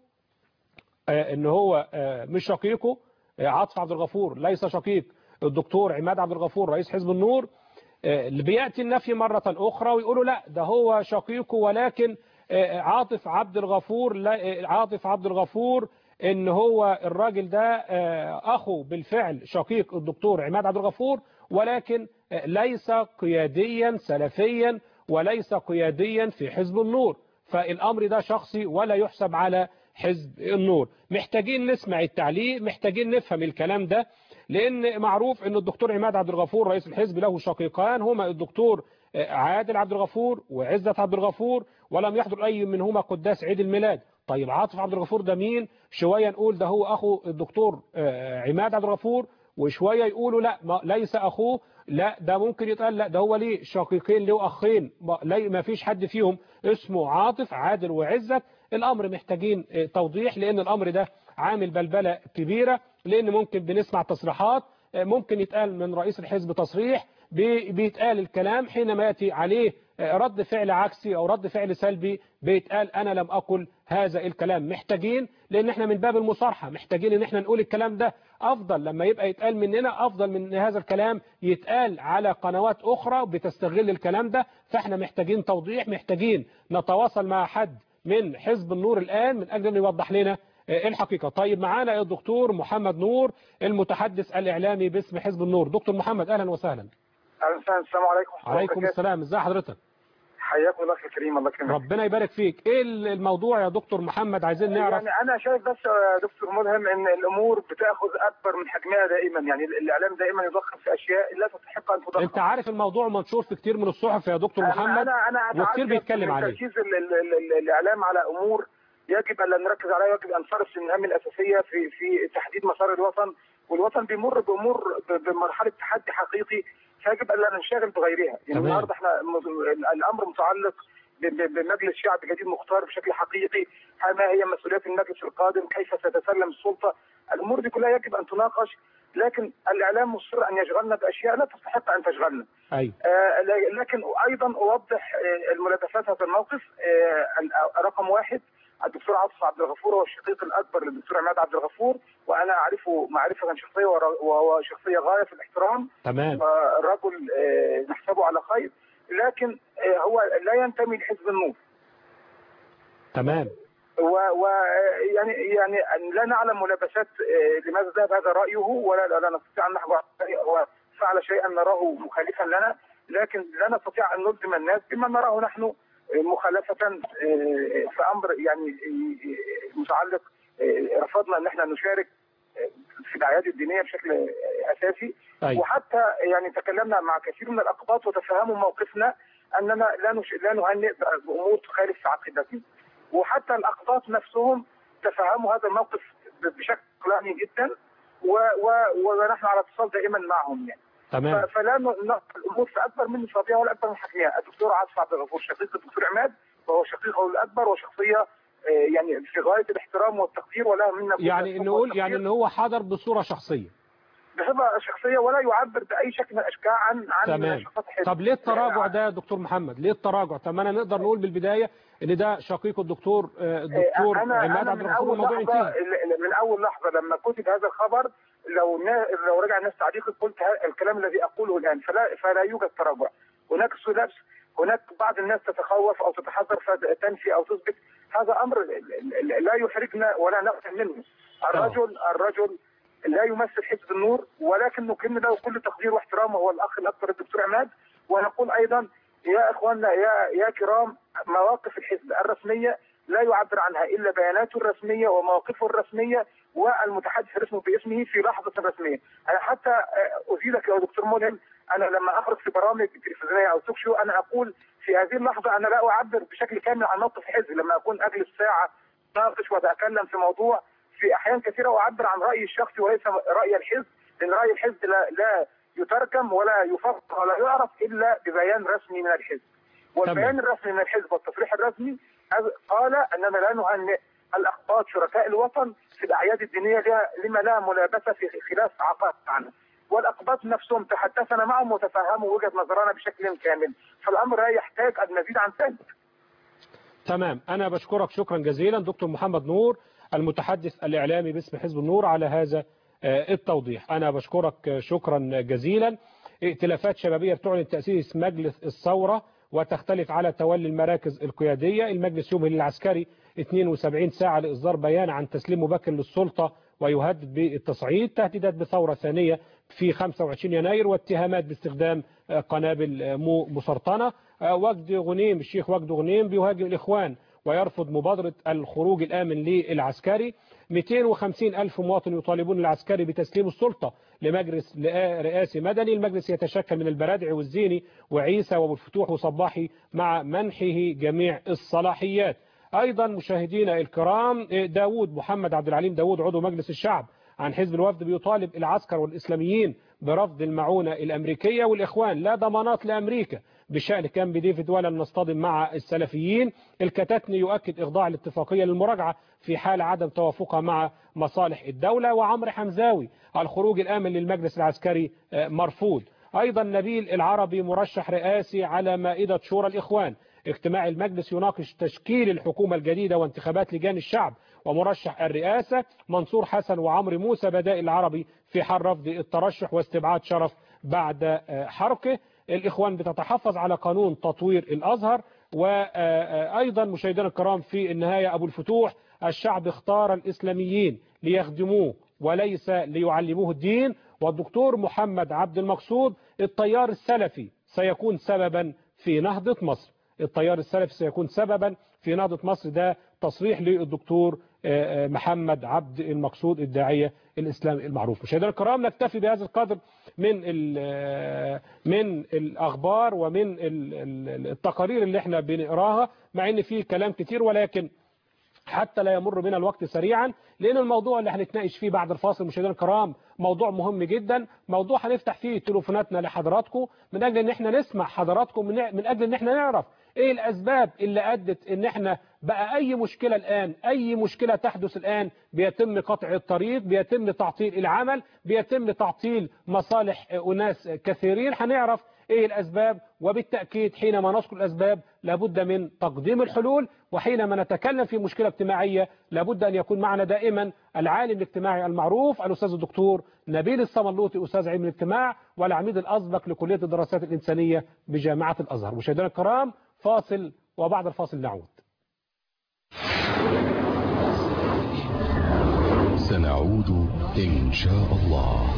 آه، إن هو آه، مش شقيقه آه، عاطف عبد الغفور ليس شقيق الدكتور عماد عبد الغفور رئيس حزب النور آه، اللي بيأتي النفي مرة أخرى ويقولوا لا ده هو شقيقه ولكن آه، عاطف عبد الغفور لا- آه، عاطف عبد الغفور ان هو الراجل ده آه، اخو بالفعل شقيق الدكتور عماد عبد الغفور ولكن آه، ليس قياديا سلفيا وليس قياديا في حزب النور فالامر ده شخصي ولا يحسب على حزب النور محتاجين نسمع التعليق محتاجين نفهم الكلام ده لان معروف ان الدكتور عماد عبد الغفور رئيس الحزب له شقيقان هما الدكتور آه، عادل عبد الغفور وعزت عبد الغفور ولم يحضر اي منهما قداس عيد الميلاد طيب عاطف عبد الغفور ده مين شويه نقول ده هو اخو الدكتور آه، عماد عبد الغفور وشويه يقولوا لا ما ليس اخوه لا ده ممكن يتقال لا ده هو ليه شقيقين له اخين ما- لا ما فيش حد فيهم اسمه عاطف عادل وعزت الامر محتاجين آه، توضيح لان الامر ده عامل بلبله كبيره لان ممكن بنسمع تصريحات آه، ممكن يتقال من رئيس الحزب تصريح بي- بيتقال الكلام حينما ياتي عليه آه، رد فعل عكسي او رد فعل سلبي بيتقال انا لم اقل هذا الكلام محتاجين لان احنا من باب المصارحه محتاجين ان احنا نقول الكلام ده افضل لما يبقى يتقال مننا افضل من إن هذا الكلام يتقال على قنوات اخرى بتستغل الكلام ده فاحنا محتاجين توضيح محتاجين نتواصل مع حد من حزب النور الان من اجل ان يوضح لنا آه، ايه الحقيقه طيب معانا الدكتور محمد نور المتحدث الاعلامي باسم حزب النور دكتور محمد اهلا وسهلا أهلا وسهلا السلام عليكم ورحمة الله عليكم وبركاته. السلام ازي حضرتك حياكم الله يا كريم الله يكرمك ربنا يبارك فيك ايه الموضوع يا دكتور محمد عايزين نعرف يعني انا شايف بس يا دكتور ملهم ان الامور بتاخذ اكبر من حجمها دائما يعني الاعلام دائما يضخم في اشياء لا تستحق ان تضخم انت عارف الموضوع منشور في كتير من الصحف يا دكتور محمد انا انا وكتير أتعجب بيتكلم من عليه تركيز ال- ال- ال- ال- الاعلام على امور يجب ان لا نركز عليها يجب ان نصرف المهام الاساسيه في في تحديد مسار الوطن والوطن بيمر بامور ب- بمرحله تحدي حقيقي فيجب ان لا ننشغل بغيرها يعني تمام. النهارده احنا م- الامر متعلق ب- ب- بمجلس شعب جديد مختار بشكل حقيقي ما هي مسؤوليات المجلس القادم كيف ستسلم السلطه الامور دي كلها يجب ان تناقش لكن الاعلام مصر ان يشغلنا باشياء لا تستحق ان تشغلنا ايوه آه، لكن ايضا اوضح آه، الملابسات هذا الموقف آه، ال- رقم واحد الدكتور عاطف عبد الغفور هو الشقيق الاكبر للدكتور عماد عبد الغفور وانا اعرفه معرفه شخصيه ور- وهو شخصيه غايه في الاحترام تمام ورجل آه، نحسبه على خير لكن آه، هو لا ينتمي لحزب النور تمام ويعني يعني لا نعلم ملابسات آه، لماذا ذهب هذا رايه ولا لا نستطيع ان نحكم عليه هو فعل شيئا نراه مخالفا لنا لكن لا نستطيع ان نلزم الناس بما نراه نحن آه، مخالفه آه، في امر يعني آه، متعلق آه، رفضنا ان احنا نشارك آه، في الاعياد الدينيه بشكل آه، اساسي ايوه وحتى يعني تكلمنا مع كثير من الاقباط وتفهموا موقفنا اننا لا نش... لا نهنئ بامور تخالف عقيدتنا وحتى الاقباط نفسهم تفهموا هذا الموقف ب- بشكل عقلاني جدا و... و... ونحن على اتصال دائما معهم يعني تمام ف... فلا ن... ن- الامور في اكبر من نصابها ولا اكبر من حجمها الدكتور عاطف عبد الغفور شقيق الدكتور عماد وهو شقيقه الاكبر وشخصيه آه، يعني في غايه الاحترام والتقدير ولا منا كل يعني الحب نقول يعني والتقدير ان هو حضر بصوره شخصيه بصفه شخصيه ولا يعبر باي شكل من الاشكال عن عن تمام شخصيات الحزب. طب ليه التراجع ده يا دكتور محمد ليه التراجع طب ما انا نقدر نقول بالبدايه ان ده شقيق الدكتور آه، الدكتور أنا عماد أنا عبد من الغفور أول والموضوع لحظة انتهى ل- من أول لحظة لما كتب هذا الخبر لو نا- لو رجع الناس تعليقي قلت ه- الكلام الذي أقوله الآن فلا فلا يوجد تراجع هناك سلبس هناك بعض الناس تتخوف أو تتحذر فتنفي أو تثبت هذا امر لا يحرجنا ولا نقسم منه الرجل الرجل لا يمثل حزب النور ولكن نكن له كل تقدير واحترام وهو الاخ الاكبر الدكتور عماد ونقول ايضا يا اخواننا يا يا كرام مواقف الحزب الرسميه لا يعبر عنها الا بياناته الرسميه ومواقفه الرسميه والمتحدث الرسمي باسمه في لحظه رسميه، انا حتى آه، ازيدك يا دكتور ملهم انا لما اخرج في برامج تلفزيونيه او توك شو انا اقول في هذه اللحظه انا لا اعبر بشكل كامل عن موقف الحزب لما اكون اجلس ساعه ناقش واتكلم في موضوع في احيان كثيره اعبر عن رايي الشخصي وليس راي الحزب لان راي الحزب لا, لا يتركم ولا يفق ولا يعرف الا ببيان رسمي من الحزب والبيان الرسمي من الحزب والتصريح الرسمي قال اننا لا نهنئ الاقباط شركاء الوطن في الاعياد الدينيه لها- لما لا ملابسه في خلاف عقائد معنا والاقباط نفسهم تحدثنا معهم وتفهموا وجهه نظرنا بشكل كامل فالامر لا يحتاج المزيد عن ذلك تمام أنا بشكرك شكرا جزيلا دكتور محمد نور المتحدث الإعلامي باسم حزب النور على هذا آه، التوضيح أنا بشكرك آه، شكرا جزيلا ائتلافات شبابية بتعلن تأسيس مجلس الثورة وتختلف على تولي المراكز القيادية المجلس يمهل العسكري 72 ساعة لإصدار بيان عن تسليم مبكر للسلطة ويهدد بالتصعيد تهديدات بثورة ثانية في 25 يناير واتهامات باستخدام آه، قنابل آه، مو- مسرطنة آه، وجد غنيم الشيخ وجد غنيم بيهاجم الإخوان ويرفض مبادرة الخروج الآمن للعسكري 250 ألف مواطن يطالبون العسكري بتسليم السلطة لمجلس رئاسي مدني المجلس يتشكل من البرادعي والزيني وعيسى وابو الفتوح وصباحي مع منحه جميع الصلاحيات أيضا مشاهدينا الكرام داود محمد عبد العليم داود عضو مجلس الشعب عن حزب الوفد بيطالب العسكر والإسلاميين برفض المعونة الأمريكية والإخوان لا ضمانات لأمريكا بشأن كامب ديفيد ولن نصطدم مع السلفيين الكتاتني يؤكد إخضاع الاتفاقية للمراجعة في حال عدم توافقها مع مصالح الدولة وعمر حمزاوي الخروج الآمن للمجلس العسكري آه، مرفوض أيضا نبيل العربي مرشح رئاسي على مائدة شورى الإخوان اجتماع المجلس يناقش تشكيل الحكومة الجديدة وانتخابات لجان الشعب ومرشح الرئاسة منصور حسن وعمرو موسى بدائل العربي في حال رفض الترشح واستبعاد شرف بعد آه، حرقه الإخوان بتتحفظ على قانون تطوير الأزهر وأيضا مشاهدينا الكرام في النهاية أبو الفتوح الشعب اختار الإسلاميين ليخدموه وليس ليعلموه الدين والدكتور محمد عبد المقصود التيار السلفي سيكون سببا في نهضة مصر التيار السلفي سيكون سببا في نهضة مصر ده تصريح للدكتور آه، آه، محمد عبد المقصود الداعية الإسلامي المعروف مشاهدينا الكرام نكتفي بهذا القدر من ال- آه، من الأخبار ومن ال- ال- التقارير اللي احنا بنقراها مع ان في كلام كتير ولكن حتى لا يمر بنا الوقت سريعا لان الموضوع اللي هنتناقش فيه بعد الفاصل مشاهدينا الكرام موضوع مهم جدا موضوع هنفتح فيه تليفوناتنا لحضراتكم من اجل ان احنا نسمع حضراتكم من من اجل ان احنا نعرف ايه الاسباب اللي ادت ان احنا بقى اي مشكله الان اي مشكله تحدث الان بيتم قطع الطريق بيتم تعطيل العمل بيتم تعطيل مصالح اناس كثيرين هنعرف ايه الاسباب وبالتاكيد حينما نذكر الاسباب لابد من تقديم الحلول وحينما نتكلم في مشكله اجتماعيه لابد ان يكون معنا دائما العالم الاجتماعي المعروف الاستاذ الدكتور نبيل الصملوطي استاذ علم الاجتماع والعميد الاسبق لكليه الدراسات الانسانيه بجامعه الازهر مشاهدينا الكرام فاصل وبعد الفاصل نعود سنعود إن شاء الله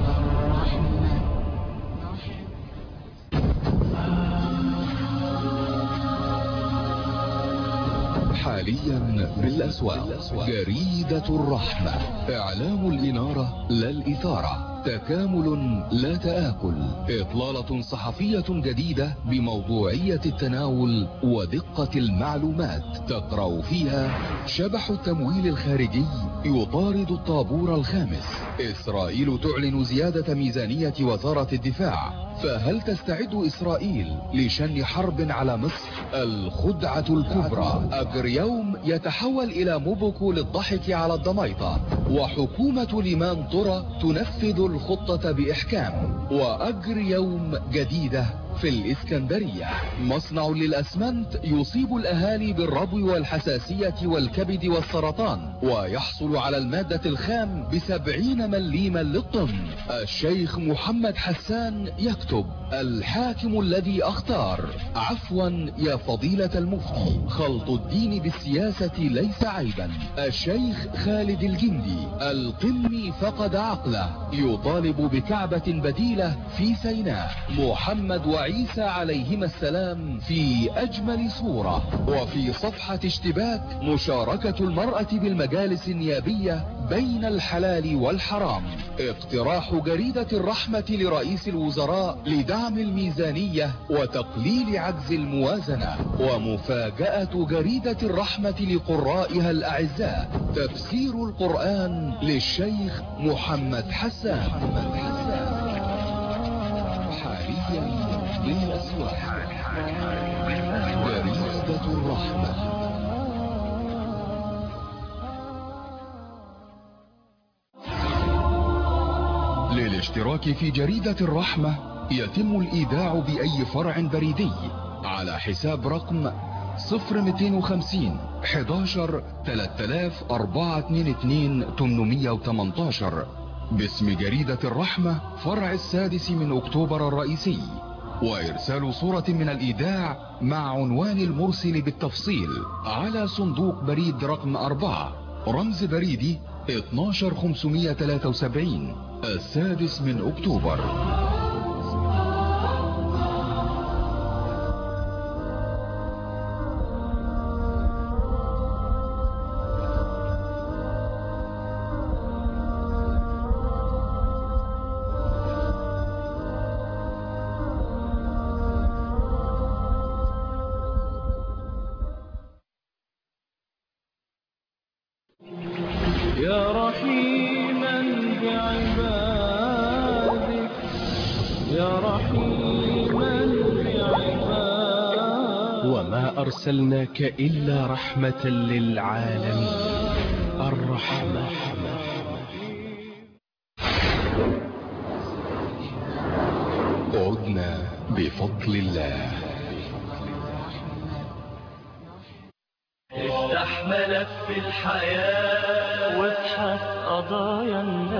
حاليا بالأسواق جريدة الرحمة إعلام الإنارة لا الإثارة تكامل لا تآكل إطلالة صحفية جديدة بموضوعية التناول ودقة المعلومات تقرأ فيها شبح التمويل الخارجي يطارد الطابور الخامس إسرائيل تعلن زيادة ميزانية وزارة الدفاع فهل تستعد إسرائيل لشن حرب على مصر الخدعة الكبرى أجر يوم يتحول إلى موبوكو للضحك على الضميطة وحكومة ليمان طرى تنفذ الخطة بإحكام وأجر يوم جديدة في الإسكندرية مصنع للأسمنت يصيب الأهالي بالربو والحساسية والكبد والسرطان ويحصل على المادة الخام بسبعين مليما للطن الشيخ محمد حسان يكتب الحاكم الذي أختار عفوا يا فضيلة المفتي خلط الدين بالسياسة ليس عيبا الشيخ خالد الجندي القمي فقد عقله يطالب بكعبة بديلة في سيناء محمد وعيسى عليهما السلام في أجمل صورة وفي صفحة اشتباك مشاركة المرأة بالمجالس النيابية بين الحلال والحرام اقتراح جريدة الرحمة لرئيس الوزراء لدعم الميزانية وتقليل عجز الموازنة ومفاجأة جريدة الرحمة لقرائها الأعزاء تفسير القرآن للشيخ محمد حسان محمد حسان حاليا للأسواق جريدة الرحمة للاشتراك في جريدة الرحمة يتم الإيداع بأي فرع بريدي على حساب رقم 0250 11 3422 818 باسم جريدة الرحمة فرع السادس من أكتوبر الرئيسي وإرسال صورة من الإيداع مع عنوان المرسل بالتفصيل على صندوق بريد رقم 4 رمز بريدي 12573 السادس من أكتوبر يا رحيما بعبادك يا رحيما بعبادك وما أرسلناك إلا رحمة للعالمين الرحمة عدنا بفضل الله افتح ملف الحياة وابحث قضايا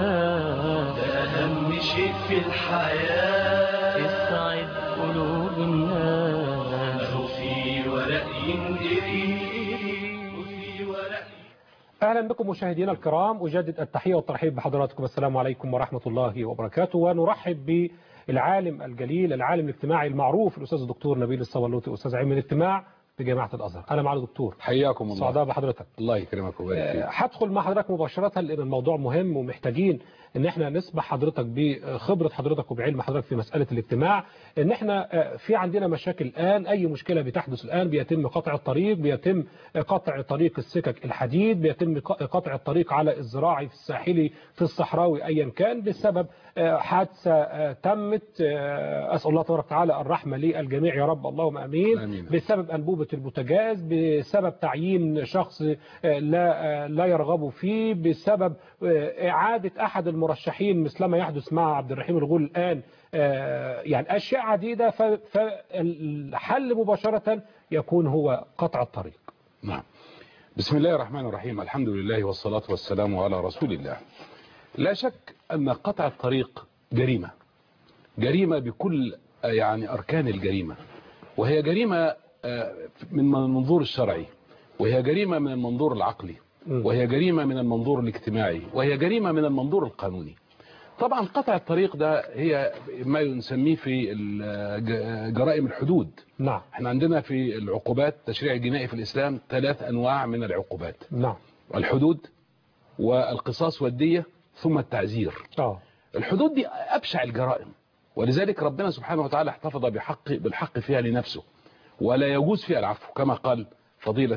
الناس ده أهم شيء في الحياة اسعد قلوب الناس لو في ورق ينقري وفي ورق اهلا بكم مشاهدينا الكرام اجدد التحيه والترحيب بحضراتكم السلام عليكم ورحمه الله وبركاته ونرحب بالعالم الجليل العالم الاجتماعي المعروف الاستاذ الدكتور نبيل الصولوطي استاذ علم الاجتماع بجامعه الازهر اهلا معالي دكتور حياكم الله سعداء بحضرتك الله يكرمك ويبارك آه، فيك هدخل مع حضرتك مباشرة لأن الموضوع مهم ومحتاجين ان احنا نسبح حضرتك بخبرة حضرتك وبعلم حضرتك في مسألة الاجتماع ان احنا آه، في عندنا مشاكل الآن أي مشكلة بتحدث الآن بيتم قطع الطريق بيتم قطع طريق السكك الحديد بيتم ق- قطع الطريق على الزراعي في الساحلي في الصحراوي أيا كان بسبب آه، حادثة آه، تمت آه، أسأل الله تبارك وتعالى الرحمة للجميع يا رب اللهم أمين آمين. بسبب أنبوبة البوتاجاز بسبب تعيين شخص آه، لا آه، لا يرغب فيه بسبب آه، إعادة أحد المرشحين مثلما يحدث مع عبد الرحيم الغول الآن آه، يعني أشياء عديدة ف- فالحل مباشرة يكون هو قطع الطريق نعم بسم الله الرحمن الرحيم الحمد لله والصلاة والسلام على رسول الله لا شك أن قطع الطريق جريمة جريمة بكل آه، يعني أركان الجريمة وهي جريمة آه، من المنظور الشرعي وهي جريمة من المنظور العقلي وهي جريمة من المنظور الاجتماعي وهي جريمة من المنظور القانوني طبعا قطع الطريق ده هي ما نسميه في ال- جرائم الحدود نعم احنا عندنا في العقوبات التشريع الجنائي في الإسلام ثلاث أنواع من العقوبات نعم الحدود والقصاص والدية ثم التعزير اه الحدود دي أبشع الجرائم ولذلك ربنا سبحانه وتعالى احتفظ بحق بالحق فيها لنفسه ولا يجوز فيها العفو كما قال فضيلة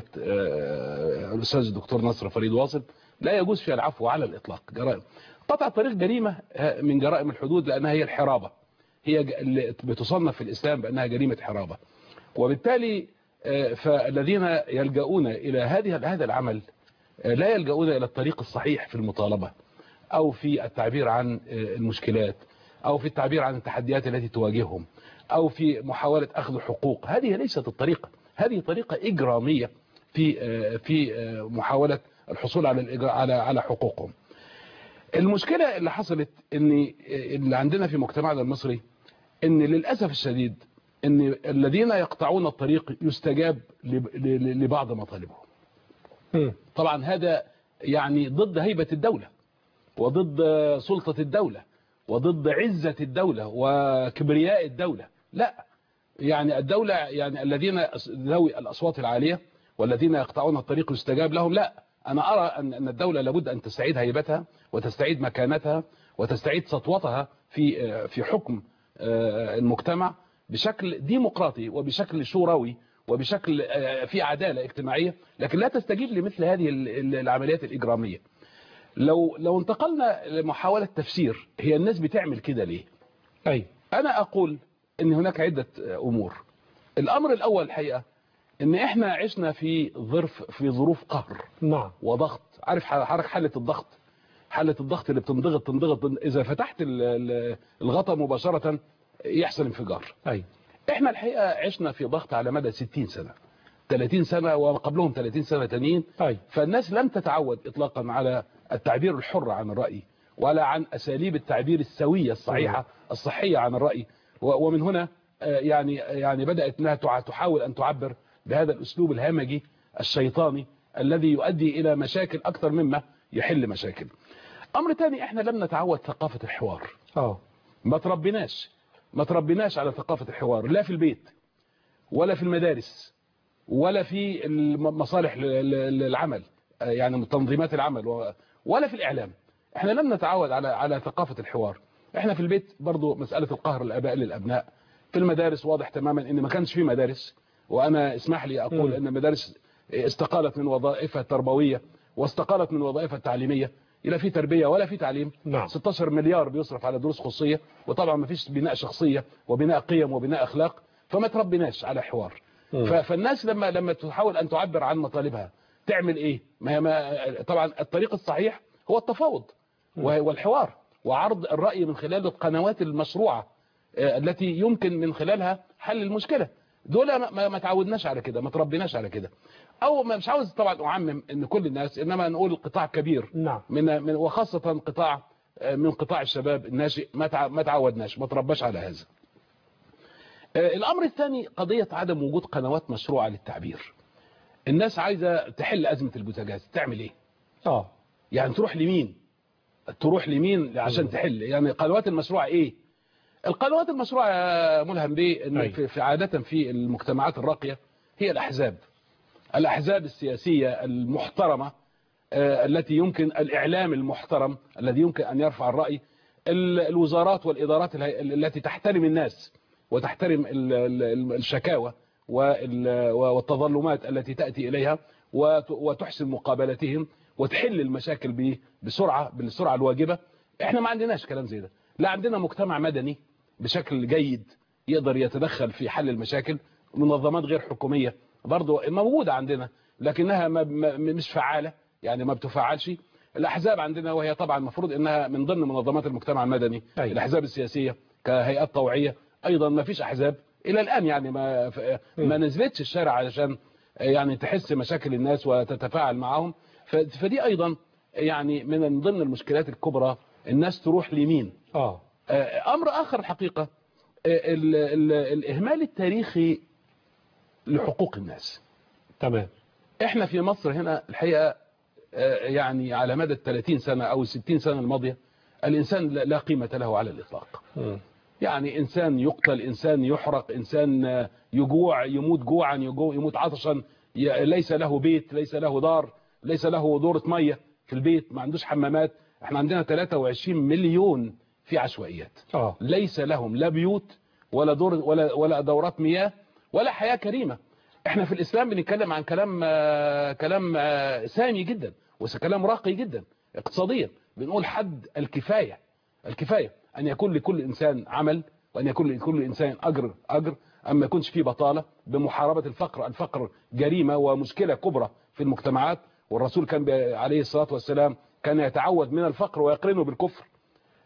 آه، الأستاذ الدكتور نصر فريد واصل لا يجوز فيها العفو على الإطلاق جرائم قطع الطريق جريمة آه، من جرائم الحدود لأنها هي الحرابة هي ج- اللي بتصنف في الإسلام بأنها جريمة حرابة وبالتالي آه، فالذين يلجؤون إلى هذه هذا العمل آه، لا يلجؤون إلى الطريق الصحيح في المطالبة أو في التعبير عن آه، المشكلات أو في التعبير عن التحديات التي تواجههم أو في محاولة أخذ حقوق هذه ليست الطريقة هذه طريقة إجرامية في آه، في آه، محاولة الحصول على الإجراء على على حقوقهم المشكلة اللي حصلت ان اللي عندنا في مجتمعنا المصري ان للأسف الشديد ان الذين يقطعون الطريق يستجاب لب- ل- لبعض مطالبهم مم. طبعا هذا يعني ضد هيبة الدولة وضد سلطة الدولة وضد عزة الدولة وكبرياء الدولة لا يعني الدولة يعني الذين أس- ذوي الأصوات العالية والذين يقطعون الطريق يستجاب لهم لا أنا أرى أن أن الدولة لابد أن تستعيد هيبتها وتستعيد مكانتها وتستعيد سطوتها في آه، في حكم آه، المجتمع بشكل ديمقراطي وبشكل شوروي وبشكل آه، في عدالة اجتماعية لكن لا تستجيب لمثل هذه ال- ال- العمليات الإجرامية لو لو انتقلنا لمحاولة تفسير هي الناس بتعمل كده ليه أي أنا أقول أن هناك عدة أمور الأمر الأول الحقيقة أن إحنا عشنا في ظرف في ظروف قهر نعم وضغط عارف حضرتك حالة الضغط حالة الضغط اللي بتنضغط تنضغط إذا فتحت ال- ال- الغطا مباشرة يحصل انفجار أي احنا الحقيقة عشنا في ضغط على مدى 60 سنة 30 سنة وقبلهم 30 سنة تانيين أي فالناس لم تتعود اطلاقا على التعبير الحر عن الرأي ولا عن أساليب التعبير السوية الصحيحة الصحية عن الرأي و- ومن هنا آه، يعني يعني بدأت انها تع- تحاول أن تعبر بهذا الأسلوب الهمجي الشيطاني الذي يؤدي إلى مشاكل أكثر مما يحل مشاكل أمر تاني احنا لم نتعود ثقافة الحوار اه ما تربيناش ما تربيناش على ثقافة الحوار لا في البيت ولا في المدارس ولا في الم- مصالح ل- ل- العمل آه، يعني تنظيمات العمل و- ولا في الإعلام احنا لم نتعود على على ثقافة الحوار احنا في البيت برضو مسألة القهر الآباء للأبناء في المدارس واضح تماما ان ما كانش في مدارس وانا اسمح لي اقول مم. ان المدارس استقالت من وظائفها التربوية واستقالت من وظائفها التعليمية الى في تربية ولا في تعليم نعم 16 مليار بيصرف على دروس خصوصية وطبعا ما فيش بناء شخصية وبناء قيم وبناء اخلاق فما تربيناش على حوار مم. ف- فالناس لما لما تحاول ان تعبر عن مطالبها تعمل ايه ما هي ما طبعا الطريق الصحيح هو التفاوض و- والحوار وعرض الرأي من خلال القنوات المشروعة آه، التي يمكن من خلالها حل المشكلة دول ما- ما, ما تعودناش على كده ما تربيناش على كده او ما- مش عاوز طبعا اعمم ان كل الناس انما نقول قطاع كبير نعم من من وخاصة قطاع آه، من قطاع الشباب الناشئ ما تع- ما تعودناش ما ترباش على هذا آه، الامر الثاني قضية عدم وجود قنوات مشروعة للتعبير الناس عايزة تحل ازمة البوتاجاز تعمل ايه اه يعني تروح لمين تروح لمين عشان تحل يعني قنوات المشروع ايه القنوات المشروع يا ملهم بيه ان أي. في في عادة في المجتمعات الراقية هي الاحزاب الاحزاب السياسية المحترمة آه، التي يمكن الاعلام المحترم الذي يمكن ان يرفع الرأي ال- الوزارات والادارات الهي- التي تحترم الناس وتحترم ال- ال- الشكاوى وال- والتظلمات التي تأتي إليها وت- وتحسن مقابلتهم وتحل المشاكل ب- بسرعة بالسرعة الواجبة احنا ما عندناش كلام زي ده لا عندنا مجتمع مدني بشكل جيد يقدر يتدخل في حل المشاكل منظمات غير حكومية برضو موجودة عندنا لكنها ما ما مش فعالة يعني ما بتفعلش الأحزاب عندنا وهي طبعا المفروض أنها من ضمن منظمات المجتمع المدني أي. الأحزاب السياسية كهيئات طوعية أيضا ما فيش أحزاب إلى الآن يعني ما ف- ما نزلتش الشارع علشان يعني تحس مشاكل الناس وتتفاعل معهم ف- فدي أيضا يعني من ضمن المشكلات الكبرى الناس تروح لمين اه آه، أمر آخر الحقيقة آه، ال- ال- الإهمال التاريخي لحقوق الناس تمام احنا في مصر هنا الحقيقة آه، يعني على مدى ال 30 سنة أو ال 60 سنة الماضية الإنسان لا- لا قيمة له على الإطلاق مم. يعني إنسان يقتل إنسان يحرق إنسان آه، يجوع يموت جوعا يجوع يموت عطشا ي- ليس له بيت ليس له دار ليس له دورة مية في البيت ما عندوش حمامات احنا عندنا 23 مليون في عشوائيات اه ليس لهم لا بيوت ولا دور ولا ولا دورات مياه ولا حياة كريمة احنا في الاسلام بنتكلم عن كلام آه، كلام آه، سامي جدا وكلام راقي جدا اقتصاديا بنقول حد الكفاية الكفاية ان يكون لكل انسان عمل وان يكون لكل انسان اجر اجر اما ما يكونش فيه بطالة بمحاربة الفقر الفقر جريمة ومشكلة كبرى في المجتمعات والرسول كان ب- عليه الصلاة والسلام كان يتعود من الفقر ويقرنه بالكفر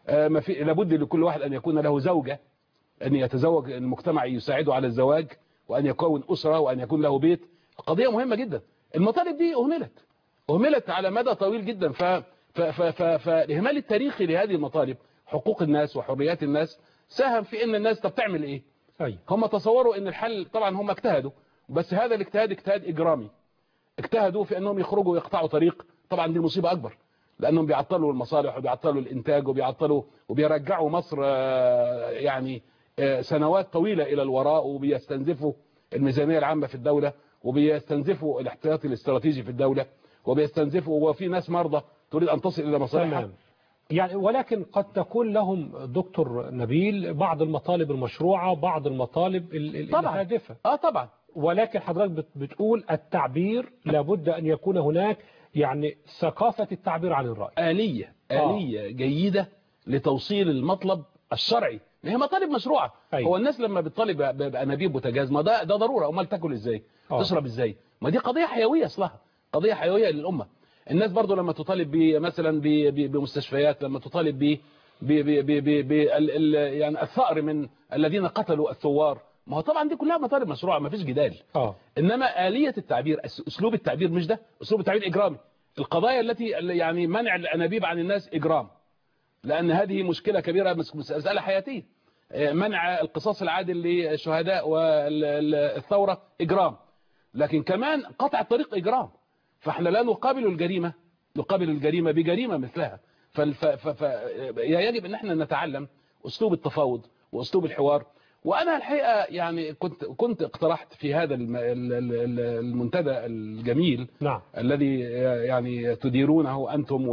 آه، ما في لابد لكل واحد ان يكون له زوجه ان يتزوج المجتمع يساعده على الزواج وان يكون اسره وان يكون له بيت قضيه مهمه جدا المطالب دي اهملت اهملت على مدى طويل جدا ف ف ف ف فالاهمال التاريخي لهذه المطالب حقوق الناس وحريات الناس ساهم في ان الناس طب تعمل ايه أي. هم تصوروا ان الحل طبعا هم اجتهدوا بس هذا الاجتهاد اجتهاد اجرامي اجتهدوا في انهم يخرجوا ويقطعوا طريق طبعا دي مصيبه اكبر لانهم بيعطلوا المصالح وبيعطلوا الانتاج وبيعطلوا وبيرجعوا مصر آه، يعني آه، سنوات طويله الى الوراء وبيستنزفوا الميزانيه العامه في الدوله وبيستنزفوا الاحتياطي الاستراتيجي في الدوله وبيستنزفوا وفي ناس مرضى تريد ان تصل الى مصالحها تمام يعني ولكن قد تكون لهم دكتور نبيل بعض المطالب المشروعة بعض المطالب ال- ال- طبعاً. الهادفة اه طبعا ولكن حضرتك بت- بتقول التعبير لابد أن يكون هناك يعني ثقافة التعبير عن الرأي آلية آه. آلية جيدة لتوصيل المطلب الشرعي ما هي مطالب مشروعة أيوة. هو الناس لما بتطالب ب- بأنابيب بوتاجاز ما ده ده ضرورة امال تاكل ازاي آه. تشرب ازاي ما دي قضية حيوية اصلها قضية حيوية للأمة الناس برضو لما تطالب ب- مثلا ب- ب- بمستشفيات لما تطالب ب ب ب ب ب ب ال- ال- يعني الثأر من الذين قتلوا الثوار ما هو طبعا دي كلها مطالب مشروعة ما فيش جدال اه انما آلية التعبير أس- اسلوب التعبير مش ده اسلوب التعبير اجرامي القضايا التي يعني منع الانابيب عن الناس اجرام لان هذه مشكلة كبيرة مس- مسألة حياتية آه، منع القصاص العادل للشهداء والثورة اجرام لكن كمان قطع الطريق اجرام فاحنا لا نقابل الجريمة نقابل الجريمة بجريمة مثلها فال- ف ف ف يجب ان احنا نتعلم اسلوب التفاوض واسلوب الحوار وانا الحقيقه يعني كنت كنت اقترحت في هذا الم- ال- ال- ال- المنتدى الجميل نعم الذي يعني تديرونه انتم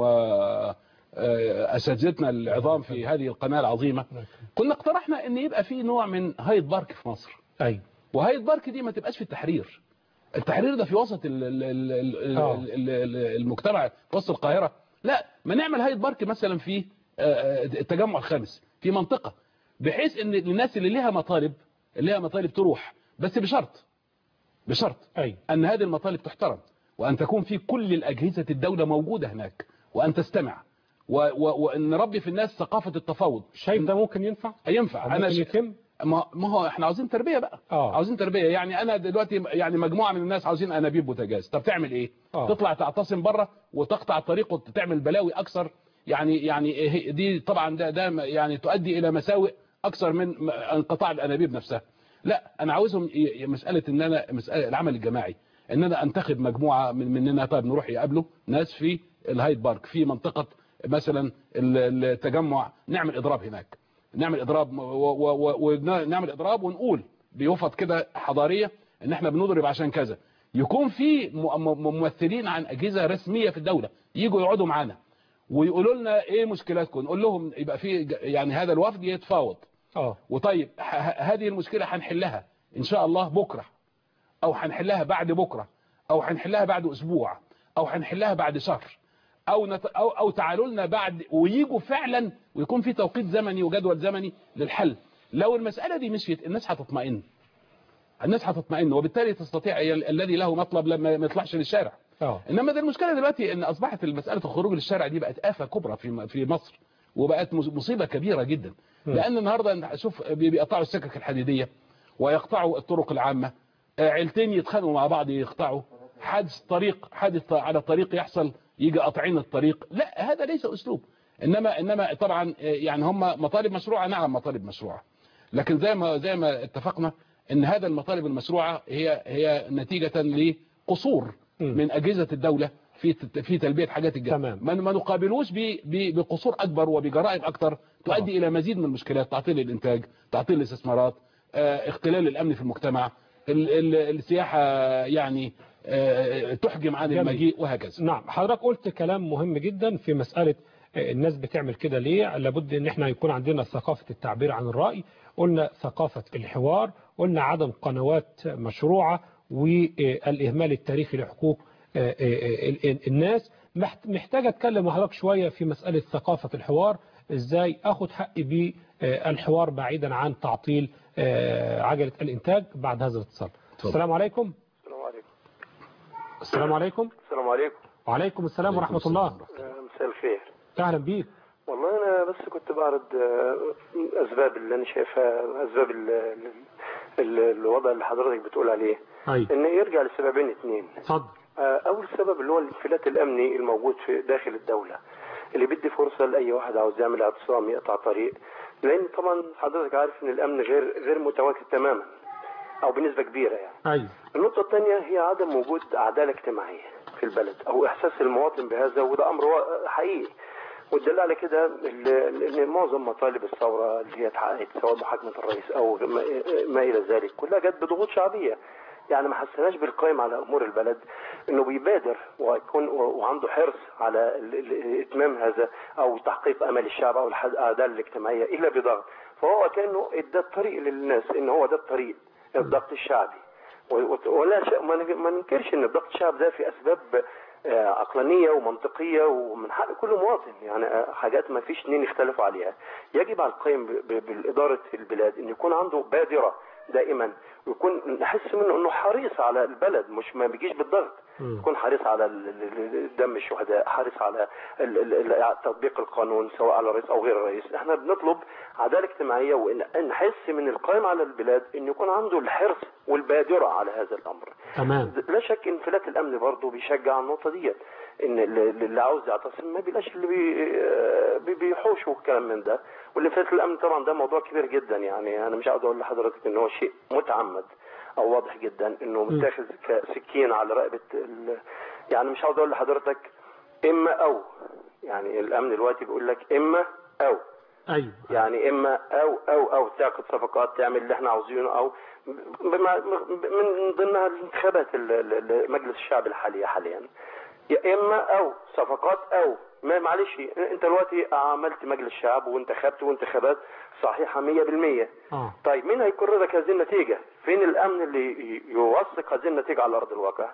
واساتذتنا العظام في هذه القناه العظيمه كنا اقترحنا ان يبقى في نوع من هايد بارك في مصر أي وهايد بارك دي ما تبقاش في التحرير التحرير ده في وسط ال- ال- ال- ال- آه. ال- ال- المجتمع في وسط القاهره لا ما نعمل هايد بارك مثلا في آه، آه، التجمع الخامس في منطقه بحيث ان الناس اللي ليها مطالب اللي ليها مطالب تروح بس بشرط بشرط أي أن هذه المطالب تحترم وأن تكون في كل الأجهزة الدولة موجودة هناك وأن تستمع و و وأن نربي في الناس ثقافة التفاوض شايف ده ممكن ينفع ينفع ممكن أنا ش... يتم ما ما هو احنا عاوزين تربية بقى آه. عاوزين تربية يعني أنا دلوقتي يعني مجموعة من الناس عاوزين أنابيب بوتاجاز طب تعمل إيه آه. تطلع تعتصم بره وتقطع الطريق وتعمل بلاوي أكثر يعني يعني إيه- دي طبعا ده ده يعني تؤدي إلى مساوئ أكثر من م- انقطاع الأنابيب نفسها لا أنا عاوزهم ي- ي- مسألة إن أنا مسألة العمل الجماعي ان انا انتخب مجموعه من مننا طيب نروح يقابلوا ناس في الهايد بارك في منطقه مثلا ال- التجمع نعمل اضراب هناك نعمل اضراب ونعمل اضراب ونقول بيفط كده حضاريه ان احنا بنضرب عشان كذا يكون في م- م- ممثلين عن اجهزه رسميه في الدوله يجوا يقعدوا معانا ويقولوا لنا ايه مشكلاتكم نقول لهم يبقى في ج- يعني هذا الوفد يتفاوض اه وطيب ه- ه- هذه المشكله هنحلها ان شاء الله بكره او هنحلها بعد بكره او هنحلها بعد اسبوع او هنحلها بعد شهر او نت... او او تعالوا لنا بعد ويجوا فعلا ويكون في توقيت زمني وجدول زمني للحل لو المساله دي مشيت الناس هتطمئن الناس هتطمئن وبالتالي تستطيع ال- الذي له مطلب لما ما يطلعش للشارع اه انما ده المشكله دلوقتي ان اصبحت مساله الخروج للشارع دي بقت افه كبرى في في مصر وبقت مص- مصيبه كبيره جدا م. لان النهارده أنت شوف بي- بيقطعوا السكك الحديديه ويقطعوا الطرق العامه آه، عيلتين يتخانقوا مع بعض يقطعوا حادث طريق حادث على الطريق يحصل يجي قاطعين الطريق لا هذا ليس اسلوب انما انما طبعا آه، يعني هم مطالب مشروعه نعم مطالب مشروعه لكن زي ما زي ما اتفقنا ان هذا المطالب المشروعه هي هي نتيجه لقصور م. من اجهزه الدوله في تت- في تلبيه حاجات الجهه تمام. ما ما نقابلوش ب- ب- بقصور اكبر وبجرائم اكثر تؤدي الى مزيد من المشكلات تعطيل الانتاج تعطيل الاستثمارات آه، اختلال الامن في المجتمع ال- ال- السياحه يعني آه، تحجم عن جميل. المجيء وهكذا نعم حضرتك قلت كلام مهم جدا في مسألة آه، الناس بتعمل كده ليه لابد ان احنا يكون عندنا ثقافة التعبير عن الرأي قلنا ثقافة الحوار قلنا عدم قنوات مشروعة والإهمال التاريخي لحقوق آه، آه، ال- ال- الناس محت- محتاج اتكلم مع حضرتك شوية في مسألة ثقافة الحوار ازاي اخد حقي بالحوار بعيدا عن تعطيل آه، عجلة الانتاج بعد هذا الاتصال السلام عليكم السلام عليكم السلام عليكم السلام عليكم وعليكم السلام ورحمة الله آه، مساء الخير اهلا بيك والله انا بس كنت بعرض آه، اسباب اللي انا شايفها اسباب ال- ال- ال- الوضع اللي حضرتك بتقول عليه أيوة ان يرجع لسببين اثنين اتفضل آه، اول سبب اللي هو الانفلات الامني الموجود في داخل الدوله اللي بيدي فرصه لاي واحد عاوز يعمل اعتصام يقطع طريق لان طبعا حضرتك عارف ان الامن غير غير متواجد تماما او بنسبه كبيره يعني أيوة النقطة الثانية هي عدم وجود عدالة اجتماعية في البلد أو إحساس المواطن بهذا وده أمر وا- حقيقي والدليل على كده ال- ان معظم مطالب الثوره اللي هي اتحققت سواء محاكمه الرئيس او ما ما الى ذلك كلها جت بضغوط شعبيه يعني ما حسناش بالقائم على امور البلد انه بيبادر ويكون وعنده حرص على ال- ال- اتمام هذا او تحقيق امال الشعب او الح- العداله الاجتماعيه الا بضغط فهو كانه ادى الطريق للناس ان هو ده الطريق الضغط الشعبي و- و- ولا شيء ما نج- ما ننكرش ان الضغط الشعب ده في اسباب آه، عقلانيه ومنطقيه ومن حق كل مواطن يعني آه، حاجات ما فيش اثنين يختلفوا عليها يجب على القائم ب- ب- بالاداره البلاد ان يكون عنده بادره دائما ويكون نحس منه انه حريص على البلد مش ما بيجيش بالضغط يكون حريص على ال- ال- ال- دم الشهداء حريص على ال- ال- ال- تطبيق القانون سواء على الرئيس او غير الرئيس احنا بنطلب عداله اجتماعيه وان نحس من القائم على البلاد ان يكون عنده الحرص والبادره على هذا الامر تمام لا شك انفلات الامن برضه بيشجع على النقطه ديت ان اللي اللي عاوز يعتصم ما بيلاقيش اللي بي بي- بيحوشه والكلام من ده والانفلات الامن طبعا ده موضوع كبير جدا يعني انا مش عاوز اقول لحضرتك ان هو شيء متعمد او واضح جدا انه متاخذ كسكين على رقبه ال... يعني مش عاوز اقول لحضرتك اما او يعني الامن دلوقتي بيقول لك اما او أيوة يعني اما او او او تعقد صفقات تعمل اللي احنا عاوزينه او بما من ضمنها الانتخابات ال- ال- ال- مجلس الشعب الحاليه حاليا يا اما او صفقات او ما معلش انت دلوقتي عملت مجلس شعب وانتخبت وانتخابات صحيحه 100% اه طيب مين هيقرر لك هذه النتيجه؟ فين الامن اللي ي- يوثق هذه النتيجه على ارض الواقع؟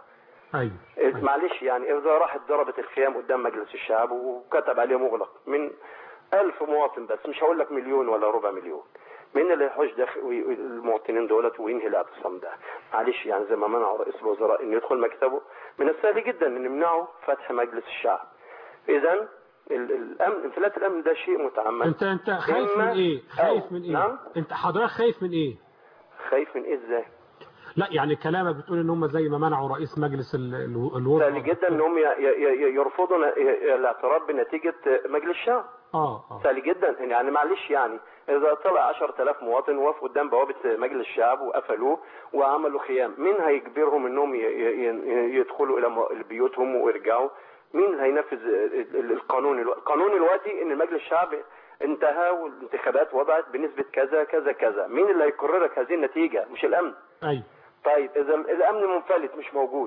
أيوة معلش يعني إذا راحت ضربت الخيام قدام مجلس الشعب وكتب عليه مغلق من ألف مواطن بس مش هقول لك مليون ولا ربع مليون مين اللي يحوش داخل وي- المواطنين دولت وينهي الاعتصام ده معلش يعني زي ما منعوا رئيس الوزراء انه يدخل مكتبه من السهل جدا ان يمنعوا فتح مجلس الشعب اذا ال- الامن انفلات الامن ده شيء متعمد انت انت خايف من إما ايه أو. خايف من ايه نعم انت حضرتك خايف من ايه خايف من ايه ازاي لا يعني كلامك بتقول ان هم زي ما منعوا رئيس مجلس ال- ال- الوزراء سهل جدا انهم ي- ي- ي- يرفضوا ن- ي- الاعتراف بنتيجه مجلس الشعب اه اه سهل جدا يعني معلش يعني اذا طلع 10000 مواطن وقفوا قدام بوابه مجلس الشعب وقفلوه وعملوا خيام مين هيجبرهم انهم ي- ي- ي- يدخلوا الى م- بيوتهم ويرجعوا مين اللي هينفذ ال- ال- القانون الو- القانون دلوقتي ان مجلس الشعب انتهى والانتخابات وضعت بنسبه كذا كذا كذا مين اللي هيقرر لك هذه النتيجه مش الامن ايوه طيب اذا الامن منفلت مش موجود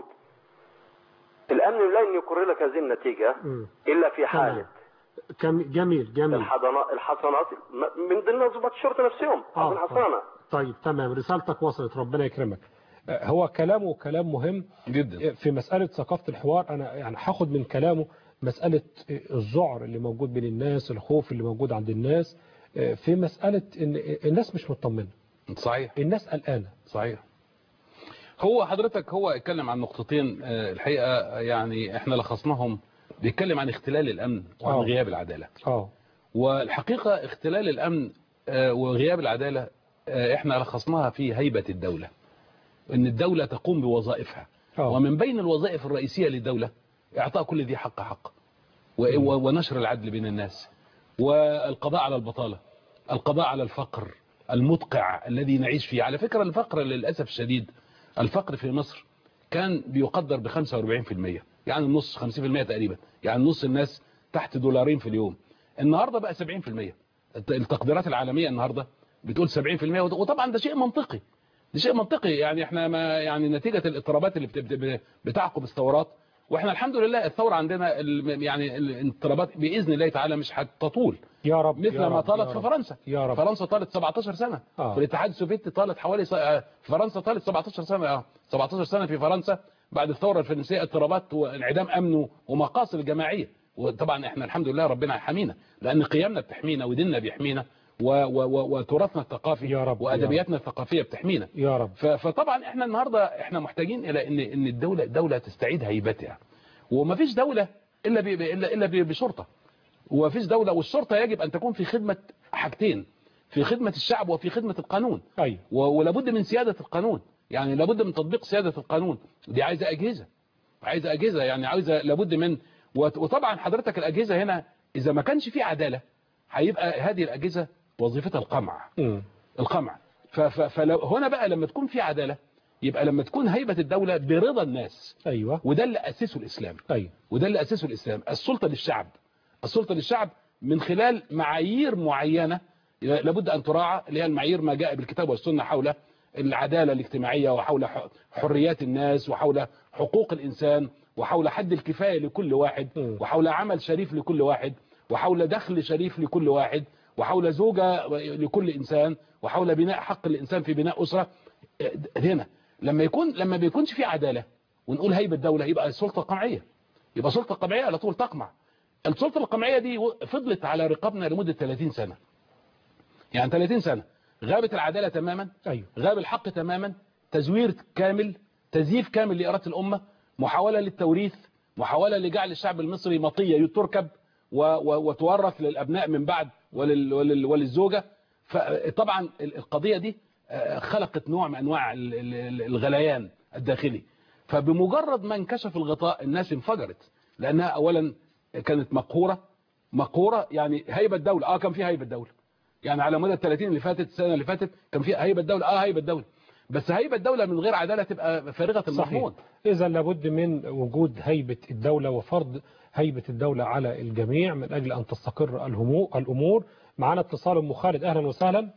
الامن لن يقرر لك هذه النتيجه مم. الا في حاله كم جميل جميل الحضانات الحصانات من ضمن ضباط الشرطه نفسهم آه، عاوزين آه. حصانه طيب تمام رسالتك وصلت ربنا يكرمك آه، هو كلامه كلام مهم جدا في مسألة ثقافة الحوار أنا يعني هاخد من كلامه مسألة الذعر اللي موجود بين الناس الخوف اللي موجود عند الناس آه، في مسألة إن الناس مش مطمنة صحيح الناس قلقانة صحيح هو حضرتك هو اتكلم عن نقطتين آه، الحقيقة يعني احنا لخصناهم بيتكلم عن اختلال الأمن وعن آه. غياب العدالة اه والحقيقة اختلال الأمن آه، وغياب العدالة آه، احنا لخصناها في هيبة الدولة ان الدولة تقوم بوظائفها آه. ومن بين الوظائف الرئيسية للدولة اعطاء كل ذي حق حق و- و- ونشر العدل بين الناس والقضاء على البطالة القضاء على الفقر المدقع الذي نعيش فيه على فكرة الفقر للأسف الشديد الفقر في مصر كان بيقدر ب 45% يعني النص 50% تقريبا يعني نص الناس تحت دولارين في اليوم النهاردة بقى 70% الت- التقديرات العالمية النهاردة بتقول 70% وط- وطبعا ده شيء منطقي ده شيء منطقي يعني احنا ما يعني نتيجة الاضطرابات اللي بت- بت- بتعقب الثورات واحنا الحمد لله الثورة عندنا ال- يعني الاضطرابات بإذن الله تعالى مش هتطول يا رب مثل يا ما رب، طالت يا في رب. فرنسا يا رب فرنسا طالت 17 سنة آه. في الاتحاد السوفيتي طالت حوالي س- آه، فرنسا طالت 17 سنة اه 17 سنة في فرنسا بعد الثورة الفرنسية اضطرابات وانعدام أمن ومقاصد الجماعية وطبعا احنا الحمد لله ربنا يحمينا لأن قيمنا بتحمينا وديننا بيحمينا و و و وتراثنا الثقافي يا رب، وأدبياتنا الثقافية بتحمينا يا رب ف- فطبعا احنا النهاردة احنا محتاجين إلى إن إن الدولة دولة تستعيد هيبتها ومفيش دولة إلا ب- إلا إلا ب- بشرطة ومفيش دولة والشرطة يجب أن تكون في خدمة حاجتين في خدمة الشعب وفي خدمة القانون أي. و- ولابد من سيادة القانون يعني لابد من تطبيق سيادة القانون دي عايزة أجهزة عايزة أجهزة يعني عايزة لابد من وت- وطبعا حضرتك الأجهزة هنا إذا ما كانش في عدالة هيبقى هذه الأجهزة وظيفتها القمع مم. القمع ف- ف- فلو هنا بقى لما تكون في عدالة يبقى لما تكون هيبة الدولة برضا الناس أيوة وده اللي أسسه الإسلام أيوة وده اللي أسسه الإسلام السلطة للشعب السلطة للشعب من خلال معايير معينة لابد أن تراعى اللي هي المعايير ما جاء بالكتاب والسنة حول العدالة الاجتماعية وحول ح- حريات الناس وحول حقوق الإنسان وحول حد الكفاية لكل واحد م. وحول عمل شريف لكل واحد وحول دخل شريف لكل واحد وحول زوجة لكل إنسان وحول بناء حق الإنسان في بناء أسرة هنا لما يكون لما بيكونش في عدالة ونقول هيبة الدولة يبقى السلطة قمعية يبقى سلطة قمعية على طول تقمع السلطة القمعية دي فضلت على رقابنا لمدة 30 سنة يعني 30 سنة غابت العدالة تماما أيوة غاب الحق تماما تزوير كامل تزييف كامل لإرادة الأمة محاولة للتوريث محاولة لجعل الشعب المصري مطية تركب و- و- وتورث للأبناء من بعد ولل ولل وللزوجة فطبعا القضية دي آه، خلقت نوع من أنواع ال- ال- الغليان الداخلي فبمجرد ما انكشف الغطاء الناس انفجرت لأنها أولا كانت مقهورة مقهورة يعني هيبة الدولة اه كان في هيبة الدولة يعني على مدى ال 30 اللي فاتت السنة اللي فاتت كان في هيبة الدولة اه هيبة الدولة بس هيبة الدولة من غير عدالة تبقى فارغة صحيح المضمون إذا لابد من وجود هيبة الدولة وفرض هيبة الدولة على الجميع من أجل أن تستقر الهمو- الأمور معنا اتصال أم خالد أهلا وسهلا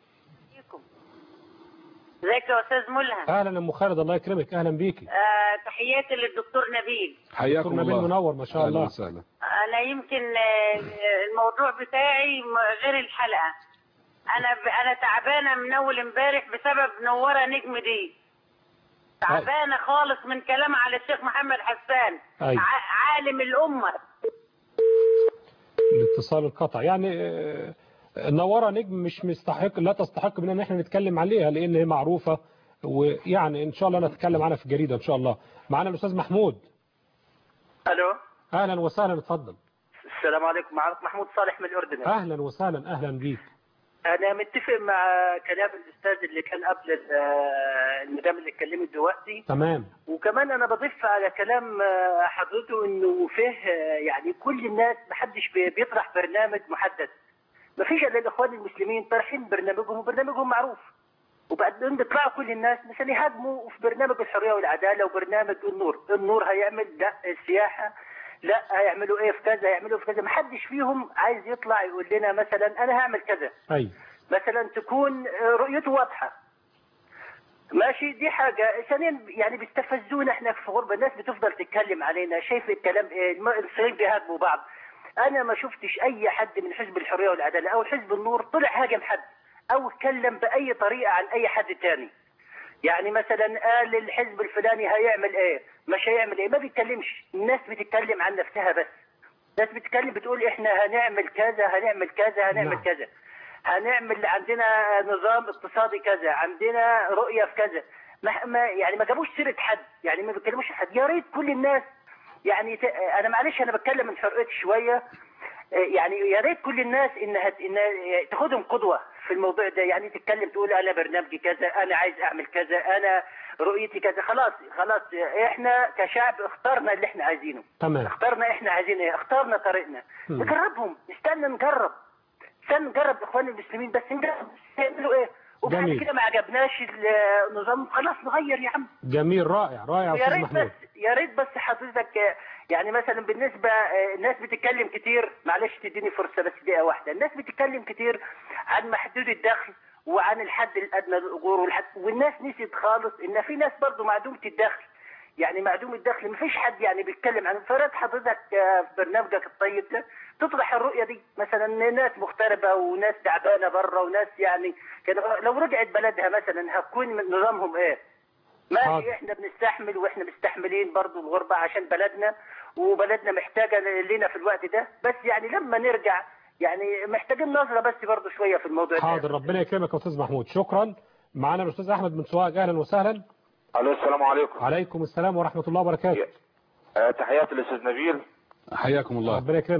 ازيك يا استاذ ملهم أهلا أم خالد الله يكرمك أهلا بيكي آه تحياتي للدكتور نبيل حياكم دكتور نبيل الله منور ما شاء أهلا الله وسهلا انا يمكن آه، الموضوع بتاعي م- غير الحلقه انا ب... انا تعبانه من اول امبارح بسبب نوره نجم دي تعبانه خالص من كلام على الشيخ محمد حسان أيوة. ع... عالم الامه الاتصال انقطع يعني آه، نوارة نجم مش مستحق لا تستحق من ان احنا نتكلم عليها لان هي معروفة ويعني ان شاء الله نتكلم عنها في الجريدة ان شاء الله معنا الاستاذ محمود الو اهلا وسهلا اتفضل السلام عليكم معك محمود صالح من الاردن اهلا وسهلا اهلا بيك انا متفق مع كلام الاستاذ اللي كان قبل ال- آه، المدام اللي اتكلمت دلوقتي تمام وكمان انا بضيف على كلام آه، حضرته انه فيه آه، يعني كل الناس محدش بي- بيطرح برنامج محدد ما فيش الا الاخوان المسلمين طرحين برنامجهم وبرنامجهم معروف وبعدين بيطلعوا كل الناس مثلا يهاجموا في برنامج الحريه والعداله وبرنامج النور، النور هيعمل لا السياحه لا هيعملوا ايه في كذا هيعملوا في كذا، ما حدش فيهم عايز يطلع يقول لنا مثلا انا هعمل كذا، اي مثلا تكون آه، رؤيته واضحه. ماشي دي حاجة ثانيا يعني بيستفزونا احنا في غربة الناس بتفضل تتكلم علينا شايف الكلام ايه الم- المصريين بيهاجموا بعض انا ما شفتش اي حد من حزب الحرية والعدالة او حزب النور طلع هاجم حد او اتكلم باي طريقة عن اي حد تاني يعني مثلا قال الحزب الفلاني هيعمل ايه مش هيعمل ايه ما بيتكلمش الناس بتتكلم عن نفسها بس ناس بتتكلم بتقول احنا هنعمل كذا هنعمل كذا هنعمل نعم. كذا هنعمل عندنا نظام اقتصادي كذا عندنا رؤية في كذا ما ما يعني ما جابوش سيرة حد يعني ما بيتكلموش عن حد يا ريت كل الناس يعني ت... انا معلش انا بتكلم من حرقتي شوية يعني يا ريت كل الناس انها انها تاخدهم قدوه في الموضوع ده يعني تتكلم تقول انا برنامجي كذا انا عايز اعمل كذا انا رؤيتي كذا خلاص خلاص احنا كشعب اخترنا اللي احنا عايزينه تمام اخترنا احنا عايزين ايه اخترنا طريقنا مم. نجربهم نستنى نجرب استنى نجرب اخوان المسلمين بس نجرب يعملوا ايه وبعد جميل. كده ما عجبناش النظام خلاص نغير يا عم جميل رائع رائع يا استاذ ريت محمود بس يا ريت بس حضرتك آه، يعني مثلا بالنسبه آه، الناس بتتكلم كتير معلش تديني فرصه بس دقيقه واحده الناس بتتكلم كتير عن محدود الدخل وعن الحد الادنى للاجور والحد والناس نسيت خالص ان في ناس برضه معدومه الدخل يعني معدوم الدخل ما فيش حد يعني بيتكلم عن فرد حضرتك آه، في برنامجك الطيب ده تطرح الرؤيه دي مثلا ناس مغتربه وناس تعبانه بره وناس يعني كده لو رجعت بلدها مثلا هتكون من نظامهم ايه؟ ما حاضر. في احنا بنستحمل واحنا مستحملين برضو الغربة عشان بلدنا وبلدنا محتاجة لنا في الوقت ده بس يعني لما نرجع يعني محتاجين نظرة بس برضو شوية في الموضوع ده حاضر ربنا يكرمك يا استاذ محمود شكرا معنا الاستاذ احمد من سواق اهلا وسهلا الو السلام عليكم عليكم السلام ورحمة الله وبركاته آه، تحياتي للاستاذ نبيل حياكم الله ربنا يكرمك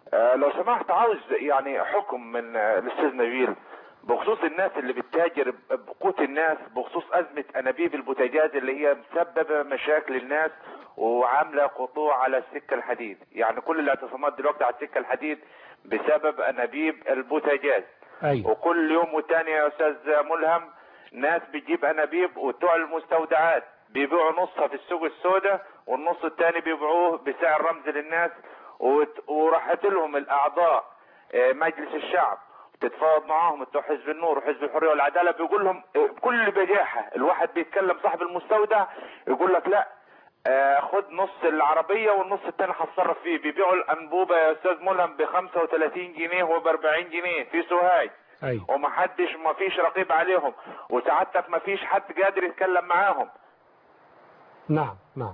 آه، لو سمحت عاوز يعني حكم من آه، الاستاذ نبيل بخصوص الناس اللي بتتاجر ب- بقوت الناس بخصوص ازمه انابيب البوتاجاز اللي هي مسببه مشاكل الناس وعامله قطوع على السكه الحديد يعني كل الاعتصامات دلوقتي على السكه الحديد بسبب انابيب البوتاجاز ايوه وكل يوم والتاني يا استاذ ملهم ناس بتجيب انابيب وبتوع المستودعات بيبيعوا نصها في السوق السوداء والنص التاني بيبيعوه بسعر رمز للناس وت- وراحت لهم الاعضاء آه، مجلس الشعب تتفاوض معاهم بتوع حزب النور وحزب الحريه والعداله بيقول لهم آه، بكل بجاحه الواحد بيتكلم صاحب المستودع يقول لك لا آه، خد نص العربية والنص التاني هتصرف فيه بيبيعوا الأنبوبة يا أستاذ ملهم ب 35 جنيه وب 40 جنيه في سوهاج ايوه ومحدش مفيش رقيب عليهم وسعادتك مفيش حد قادر يتكلم معاهم نعم نعم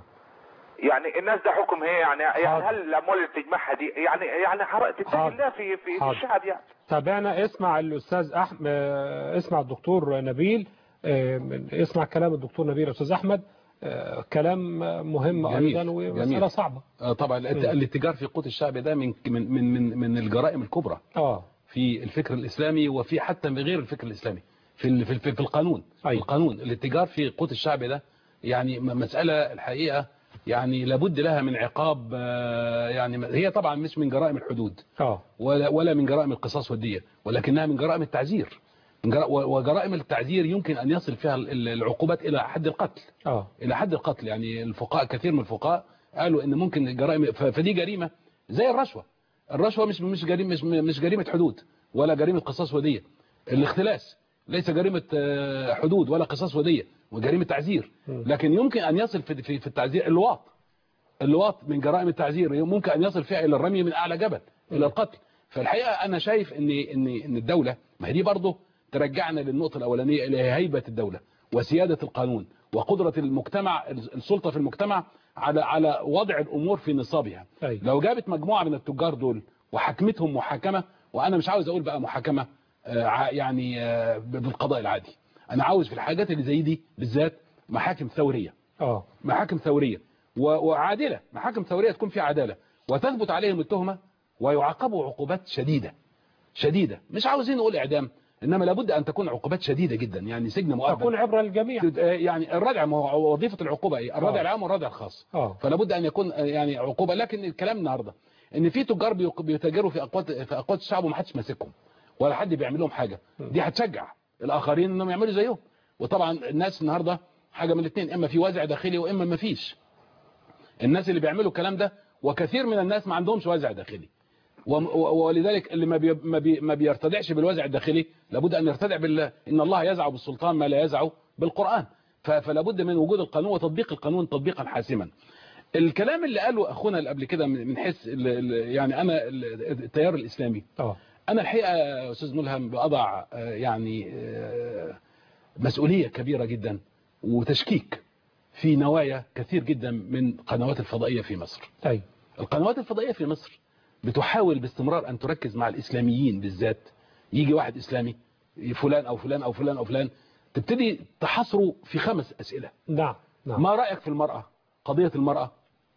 يعني الناس ده حكم هي يعني يعني هل الاموال اللي بتجمعها دي يعني يعني حرق تتقي حاضر. الله في في, في حاضر. الشعب يعني تابعنا اسمع الاستاذ احمد اسمع الدكتور نبيل آه، من- اسمع كلام الدكتور نبيل استاذ احمد آه، كلام مهم جميل. ايضا ومساله جميل. صعبه آه، طبعا الات- الاتجار في قوت الشعب ده من من من من, من الجرائم الكبرى اه في الفكر الاسلامي وفي حتى من غير الفكر الاسلامي في ال- في, ال- في القانون أيوة. القانون الاتجار في قوت الشعب ده يعني م- مساله الحقيقه يعني لابد لها من عقاب آه، يعني هي طبعا مش من جرائم الحدود اه ولا ولا من جرائم القصاص والديه ولكنها من جرائم التعزير من جرا- و- وجرائم التعزير يمكن ان يصل فيها ال- ال- العقوبات الى حد القتل اه الى حد القتل يعني الفقهاء كثير من الفقهاء قالوا ان ممكن الجرائم ف- فدي جريمه زي الرشوه الرشوه مش مش جريمه مش, مش جريمه حدود ولا جريمه قصاص وديه الاختلاس ليس جريمه آه، حدود ولا قصاص وديه وجريمه تعزير لكن يمكن ان يصل في في في التعزير اللواط اللواط من جرائم التعزير ممكن ان يصل فيها الى الرمي من اعلى جبل الى القتل فالحقيقه انا شايف ان ان ان الدوله ما هي دي برضه ترجعنا للنقطه الاولانيه اللي هي هيبه الدوله وسياده القانون وقدره المجتمع السلطه في المجتمع على على وضع الامور في نصابها أيوة. لو جابت مجموعه من التجار دول وحكمتهم محاكمه وانا مش عاوز اقول بقى محاكمه آه، ع- يعني آه، بالقضاء العادي انا عاوز في الحاجات اللي زي دي بالذات محاكم ثوريه اه محاكم ثوريه و- وعادله محاكم ثوريه تكون فيها عداله وتثبت عليهم التهمه ويعاقبوا عقوبات شديده شديده مش عاوزين نقول اعدام انما لابد ان تكون عقوبات شديده جدا يعني سجن مؤبد تكون عبره للجميع يعني الردع ما هو وظيفه العقوبه ايه الردع آه. العام والردع الخاص اه فلا بد ان يكون يعني عقوبه لكن الكلام النهارده ان في تجار بيق- بيتاجروا في اقوات في اقوات الشعب ومحدش ماسكهم ولا حد بيعمل لهم حاجه دي هتشجع الاخرين انهم يعملوا زيهم وطبعا الناس النهارده حاجه من الاثنين اما في وازع داخلي واما ما فيش الناس اللي بيعملوا الكلام ده وكثير من الناس ما عندهمش وازع داخلي وم- و- ولذلك اللي ما, بي ما, بي ما بيرتدعش بالوازع الداخلي لابد ان يرتدع بالله ان الله يزع بالسلطان ما لا يزع بالقران ف- فلا بد من وجود القانون وتطبيق القانون تطبيقا حاسما الكلام اللي قاله اخونا اللي قبل كده من من حيث ال- ال- يعني انا ال- التيار الاسلامي اه انا الحقيقه يا استاذ ملهم بضع آه، يعني آه، مسؤوليه كبيره جدا وتشكيك في نوايا كثير جدا من قنوات الفضائيه في مصر ايوه القنوات الفضائيه في مصر بتحاول باستمرار ان تركز مع الاسلاميين بالذات يجي واحد اسلامي فلان او فلان او فلان او فلان تبتدي تحصره في خمس اسئله نعم نعم ما رايك في المراه قضيه المراه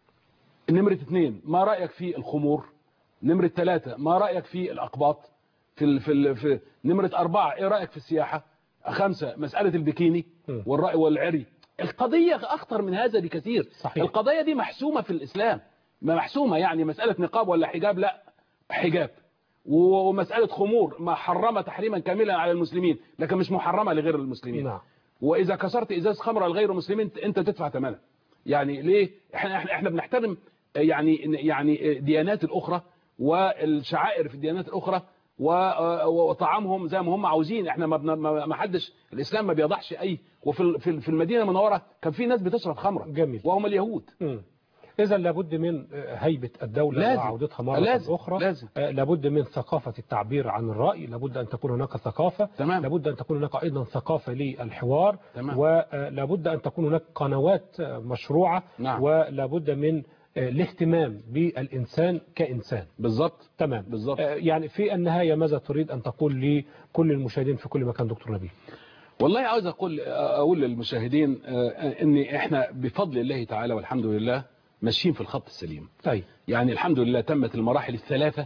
نمره اثنين ما رايك في الخمور نمره ثلاثة ما رايك في الاقباط في ال في, ال في نمره أربعة ايه رايك في السياحه خمسة مساله البكيني والراي والعري القضيه اخطر من هذا بكثير صحيح. القضيه دي محسومه في الاسلام ما محسومه يعني مساله نقاب ولا حجاب لا حجاب و- ومساله خمور محرمه تحريما كاملا على المسلمين لكن مش محرمه لغير المسلمين نعم واذا كسرت ازاز خمره لغير مسلمين انت تدفع ثمنها يعني ليه احنا احنا احنا بنحترم يعني يعني ديانات الاخرى والشعائر في الديانات الاخرى و- وطعامهم زي ما هم عاوزين احنا ما بن- ما ما حدش الاسلام ما بيضحش اي وفي ال- في ال- في المدينه المنوره كان في ناس بتشرب خمره جميل وهم اليهود إذا لابد من هيبة الدولة لازم. وعودتها مرة لازم. أخرى لازم. آه، لابد من ثقافة التعبير عن الرأي لابد أن تكون هناك ثقافة تمام. لابد أن تكون هناك أيضا ثقافة للحوار تمام. ولابد أن تكون هناك قنوات آه، مشروعة نعم. ولابد من آه، الاهتمام بالإنسان كإنسان بالظبط تمام بالظبط آه، يعني في النهاية ماذا تريد أن تقول لكل المشاهدين في كل مكان دكتور نبيل والله عاوز اقول اقول للمشاهدين آه، ان احنا بفضل الله تعالى والحمد لله ماشيين في الخط السليم طيب يعني الحمد لله تمت المراحل الثلاثة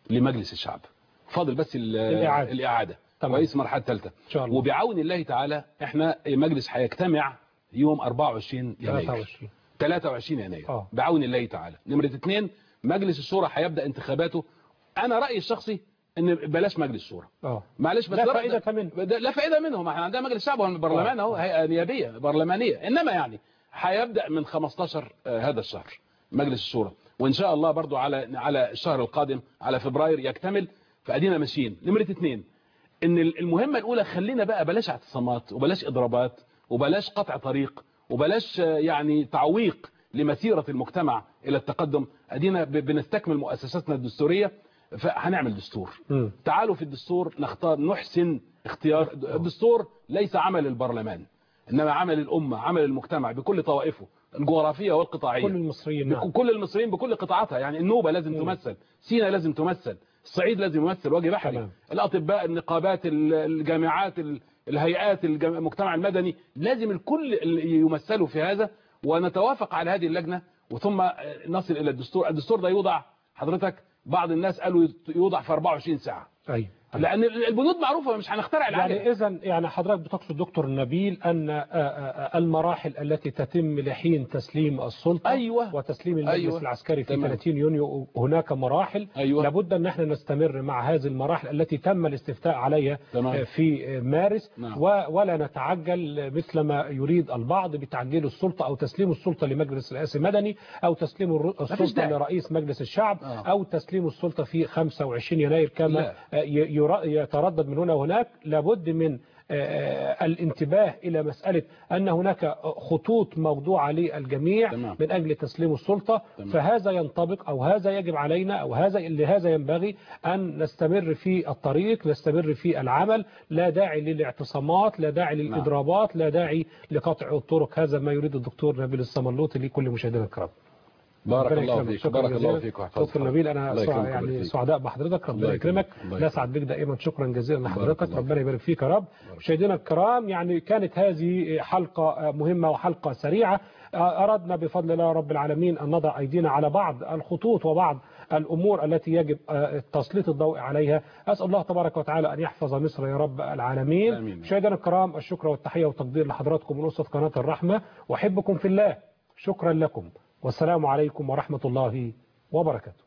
لمجلس الشعب فاضل بس ال- الإعادة. الإعادة تمام. كويس المرحلة الثالثة إن شاء الله. وبعون الله تعالى احنا مجلس هيجتمع يوم 24 يناير 23 23 يناير آه. بعون الله تعالى نمرة اثنين مجلس الشورى هيبدأ انتخاباته انا رأيي الشخصي ان بلاش مجلس الشورى اه معلش بس لا ده- فائدة منه. ده- لا فائدة منه ما احنا عندنا مجلس شعب والبرلمان اهو هيئة نيابية برلمانية انما يعني هيبدأ من 15 آه، هذا الشهر مجلس الشورى وان شاء الله برضو على على الشهر القادم على فبراير يكتمل فادينا ماشيين نمرة اثنين ان المهمة الاولى خلينا بقى بلاش اعتصامات وبلاش اضرابات وبلاش قطع طريق وبلاش آه، يعني تعويق لمسيرة المجتمع الى التقدم ادينا ب- بنستكمل مؤسساتنا الدستورية فهنعمل دستور مم. تعالوا في الدستور نختار نحسن اختيار الدستور ليس عمل البرلمان انما عمل الامه عمل المجتمع بكل طوائفه الجغرافيه والقطاعيه كل المصريين نعم. بك- كل المصريين بكل قطاعاتها يعني النوبه لازم تمثل سينا لازم تمثل الصعيد لازم يمثل وجه بحري تمام. الاطباء النقابات ال- الجامعات ال- الهيئات الجم- المجتمع المدني لازم الكل ال- يمثلوا في هذا ونتوافق على هذه اللجنه وثم آه، نصل الى الدستور الدستور ده يوضع حضرتك بعض الناس قالوا يوضع في 24 ساعه ايوه لان البنود معروفه مش هنخترع العجله يعني اذا يعني حضرتك بتقصد دكتور نبيل ان آه، آه، المراحل التي تتم لحين تسليم السلطه أيوة. وتسليم المجلس أيوة. العسكري في تمام. 30 يونيو هناك مراحل أيوة. لابد ان احنا نستمر مع هذه المراحل التي تم الاستفتاء عليها تمام. آه، في آه، مارس نعم. و- ولا نتعجل مثل ما يريد البعض بتعجيل السلطه او تسليم السلطه لمجلس رئاسي مدني او تسليم الر- السلطه داعي. لرئيس مجلس الشعب آه. او تسليم السلطه في 25 يناير كما لا. آه، ي- يرا- يتردد من هنا وهناك لابد من آه، الانتباه إلى مسألة أن هناك خطوط موضوعة للجميع تمام. من أجل تسليم السلطة تمام. فهذا ينطبق أو هذا يجب علينا أو هذا لهذا ينبغي أن نستمر في الطريق نستمر في العمل لا داعي للاعتصامات لا داعي للإضرابات لا داعي لقطع الطرق هذا ما يريد الدكتور نبيل الصملوطي لكل مشاهدينا الكرام بارك ربنا الله يكرمك. فيك شكرا بارك الله جزيلا. فيك ويحفظك دكتور نبيل انا الله سع- يكرمك يعني ويبارك فيك. سعداء بحضرتك ربنا الله يكرمك الله نسعد بك دائما شكرا جزيلا بارك لحضرتك الله ربنا يبارك فيك يا رب مشاهدينا الكرام يعني كانت هذه حلقه مهمه وحلقه سريعه اردنا بفضل الله رب العالمين ان نضع ايدينا على بعض الخطوط وبعض الامور التي يجب تسليط الضوء عليها اسال الله تبارك وتعالى ان يحفظ مصر يا رب العالمين آمين. مشاهدينا الكرام الشكر والتحيه والتقدير لحضراتكم من اسره قناه الرحمه واحبكم في الله شكرا لكم والسلام عليكم ورحمه الله وبركاته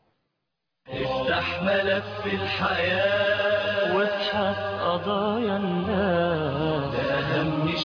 افتح ملف الحياة وابحث قضايا الناس ده أهم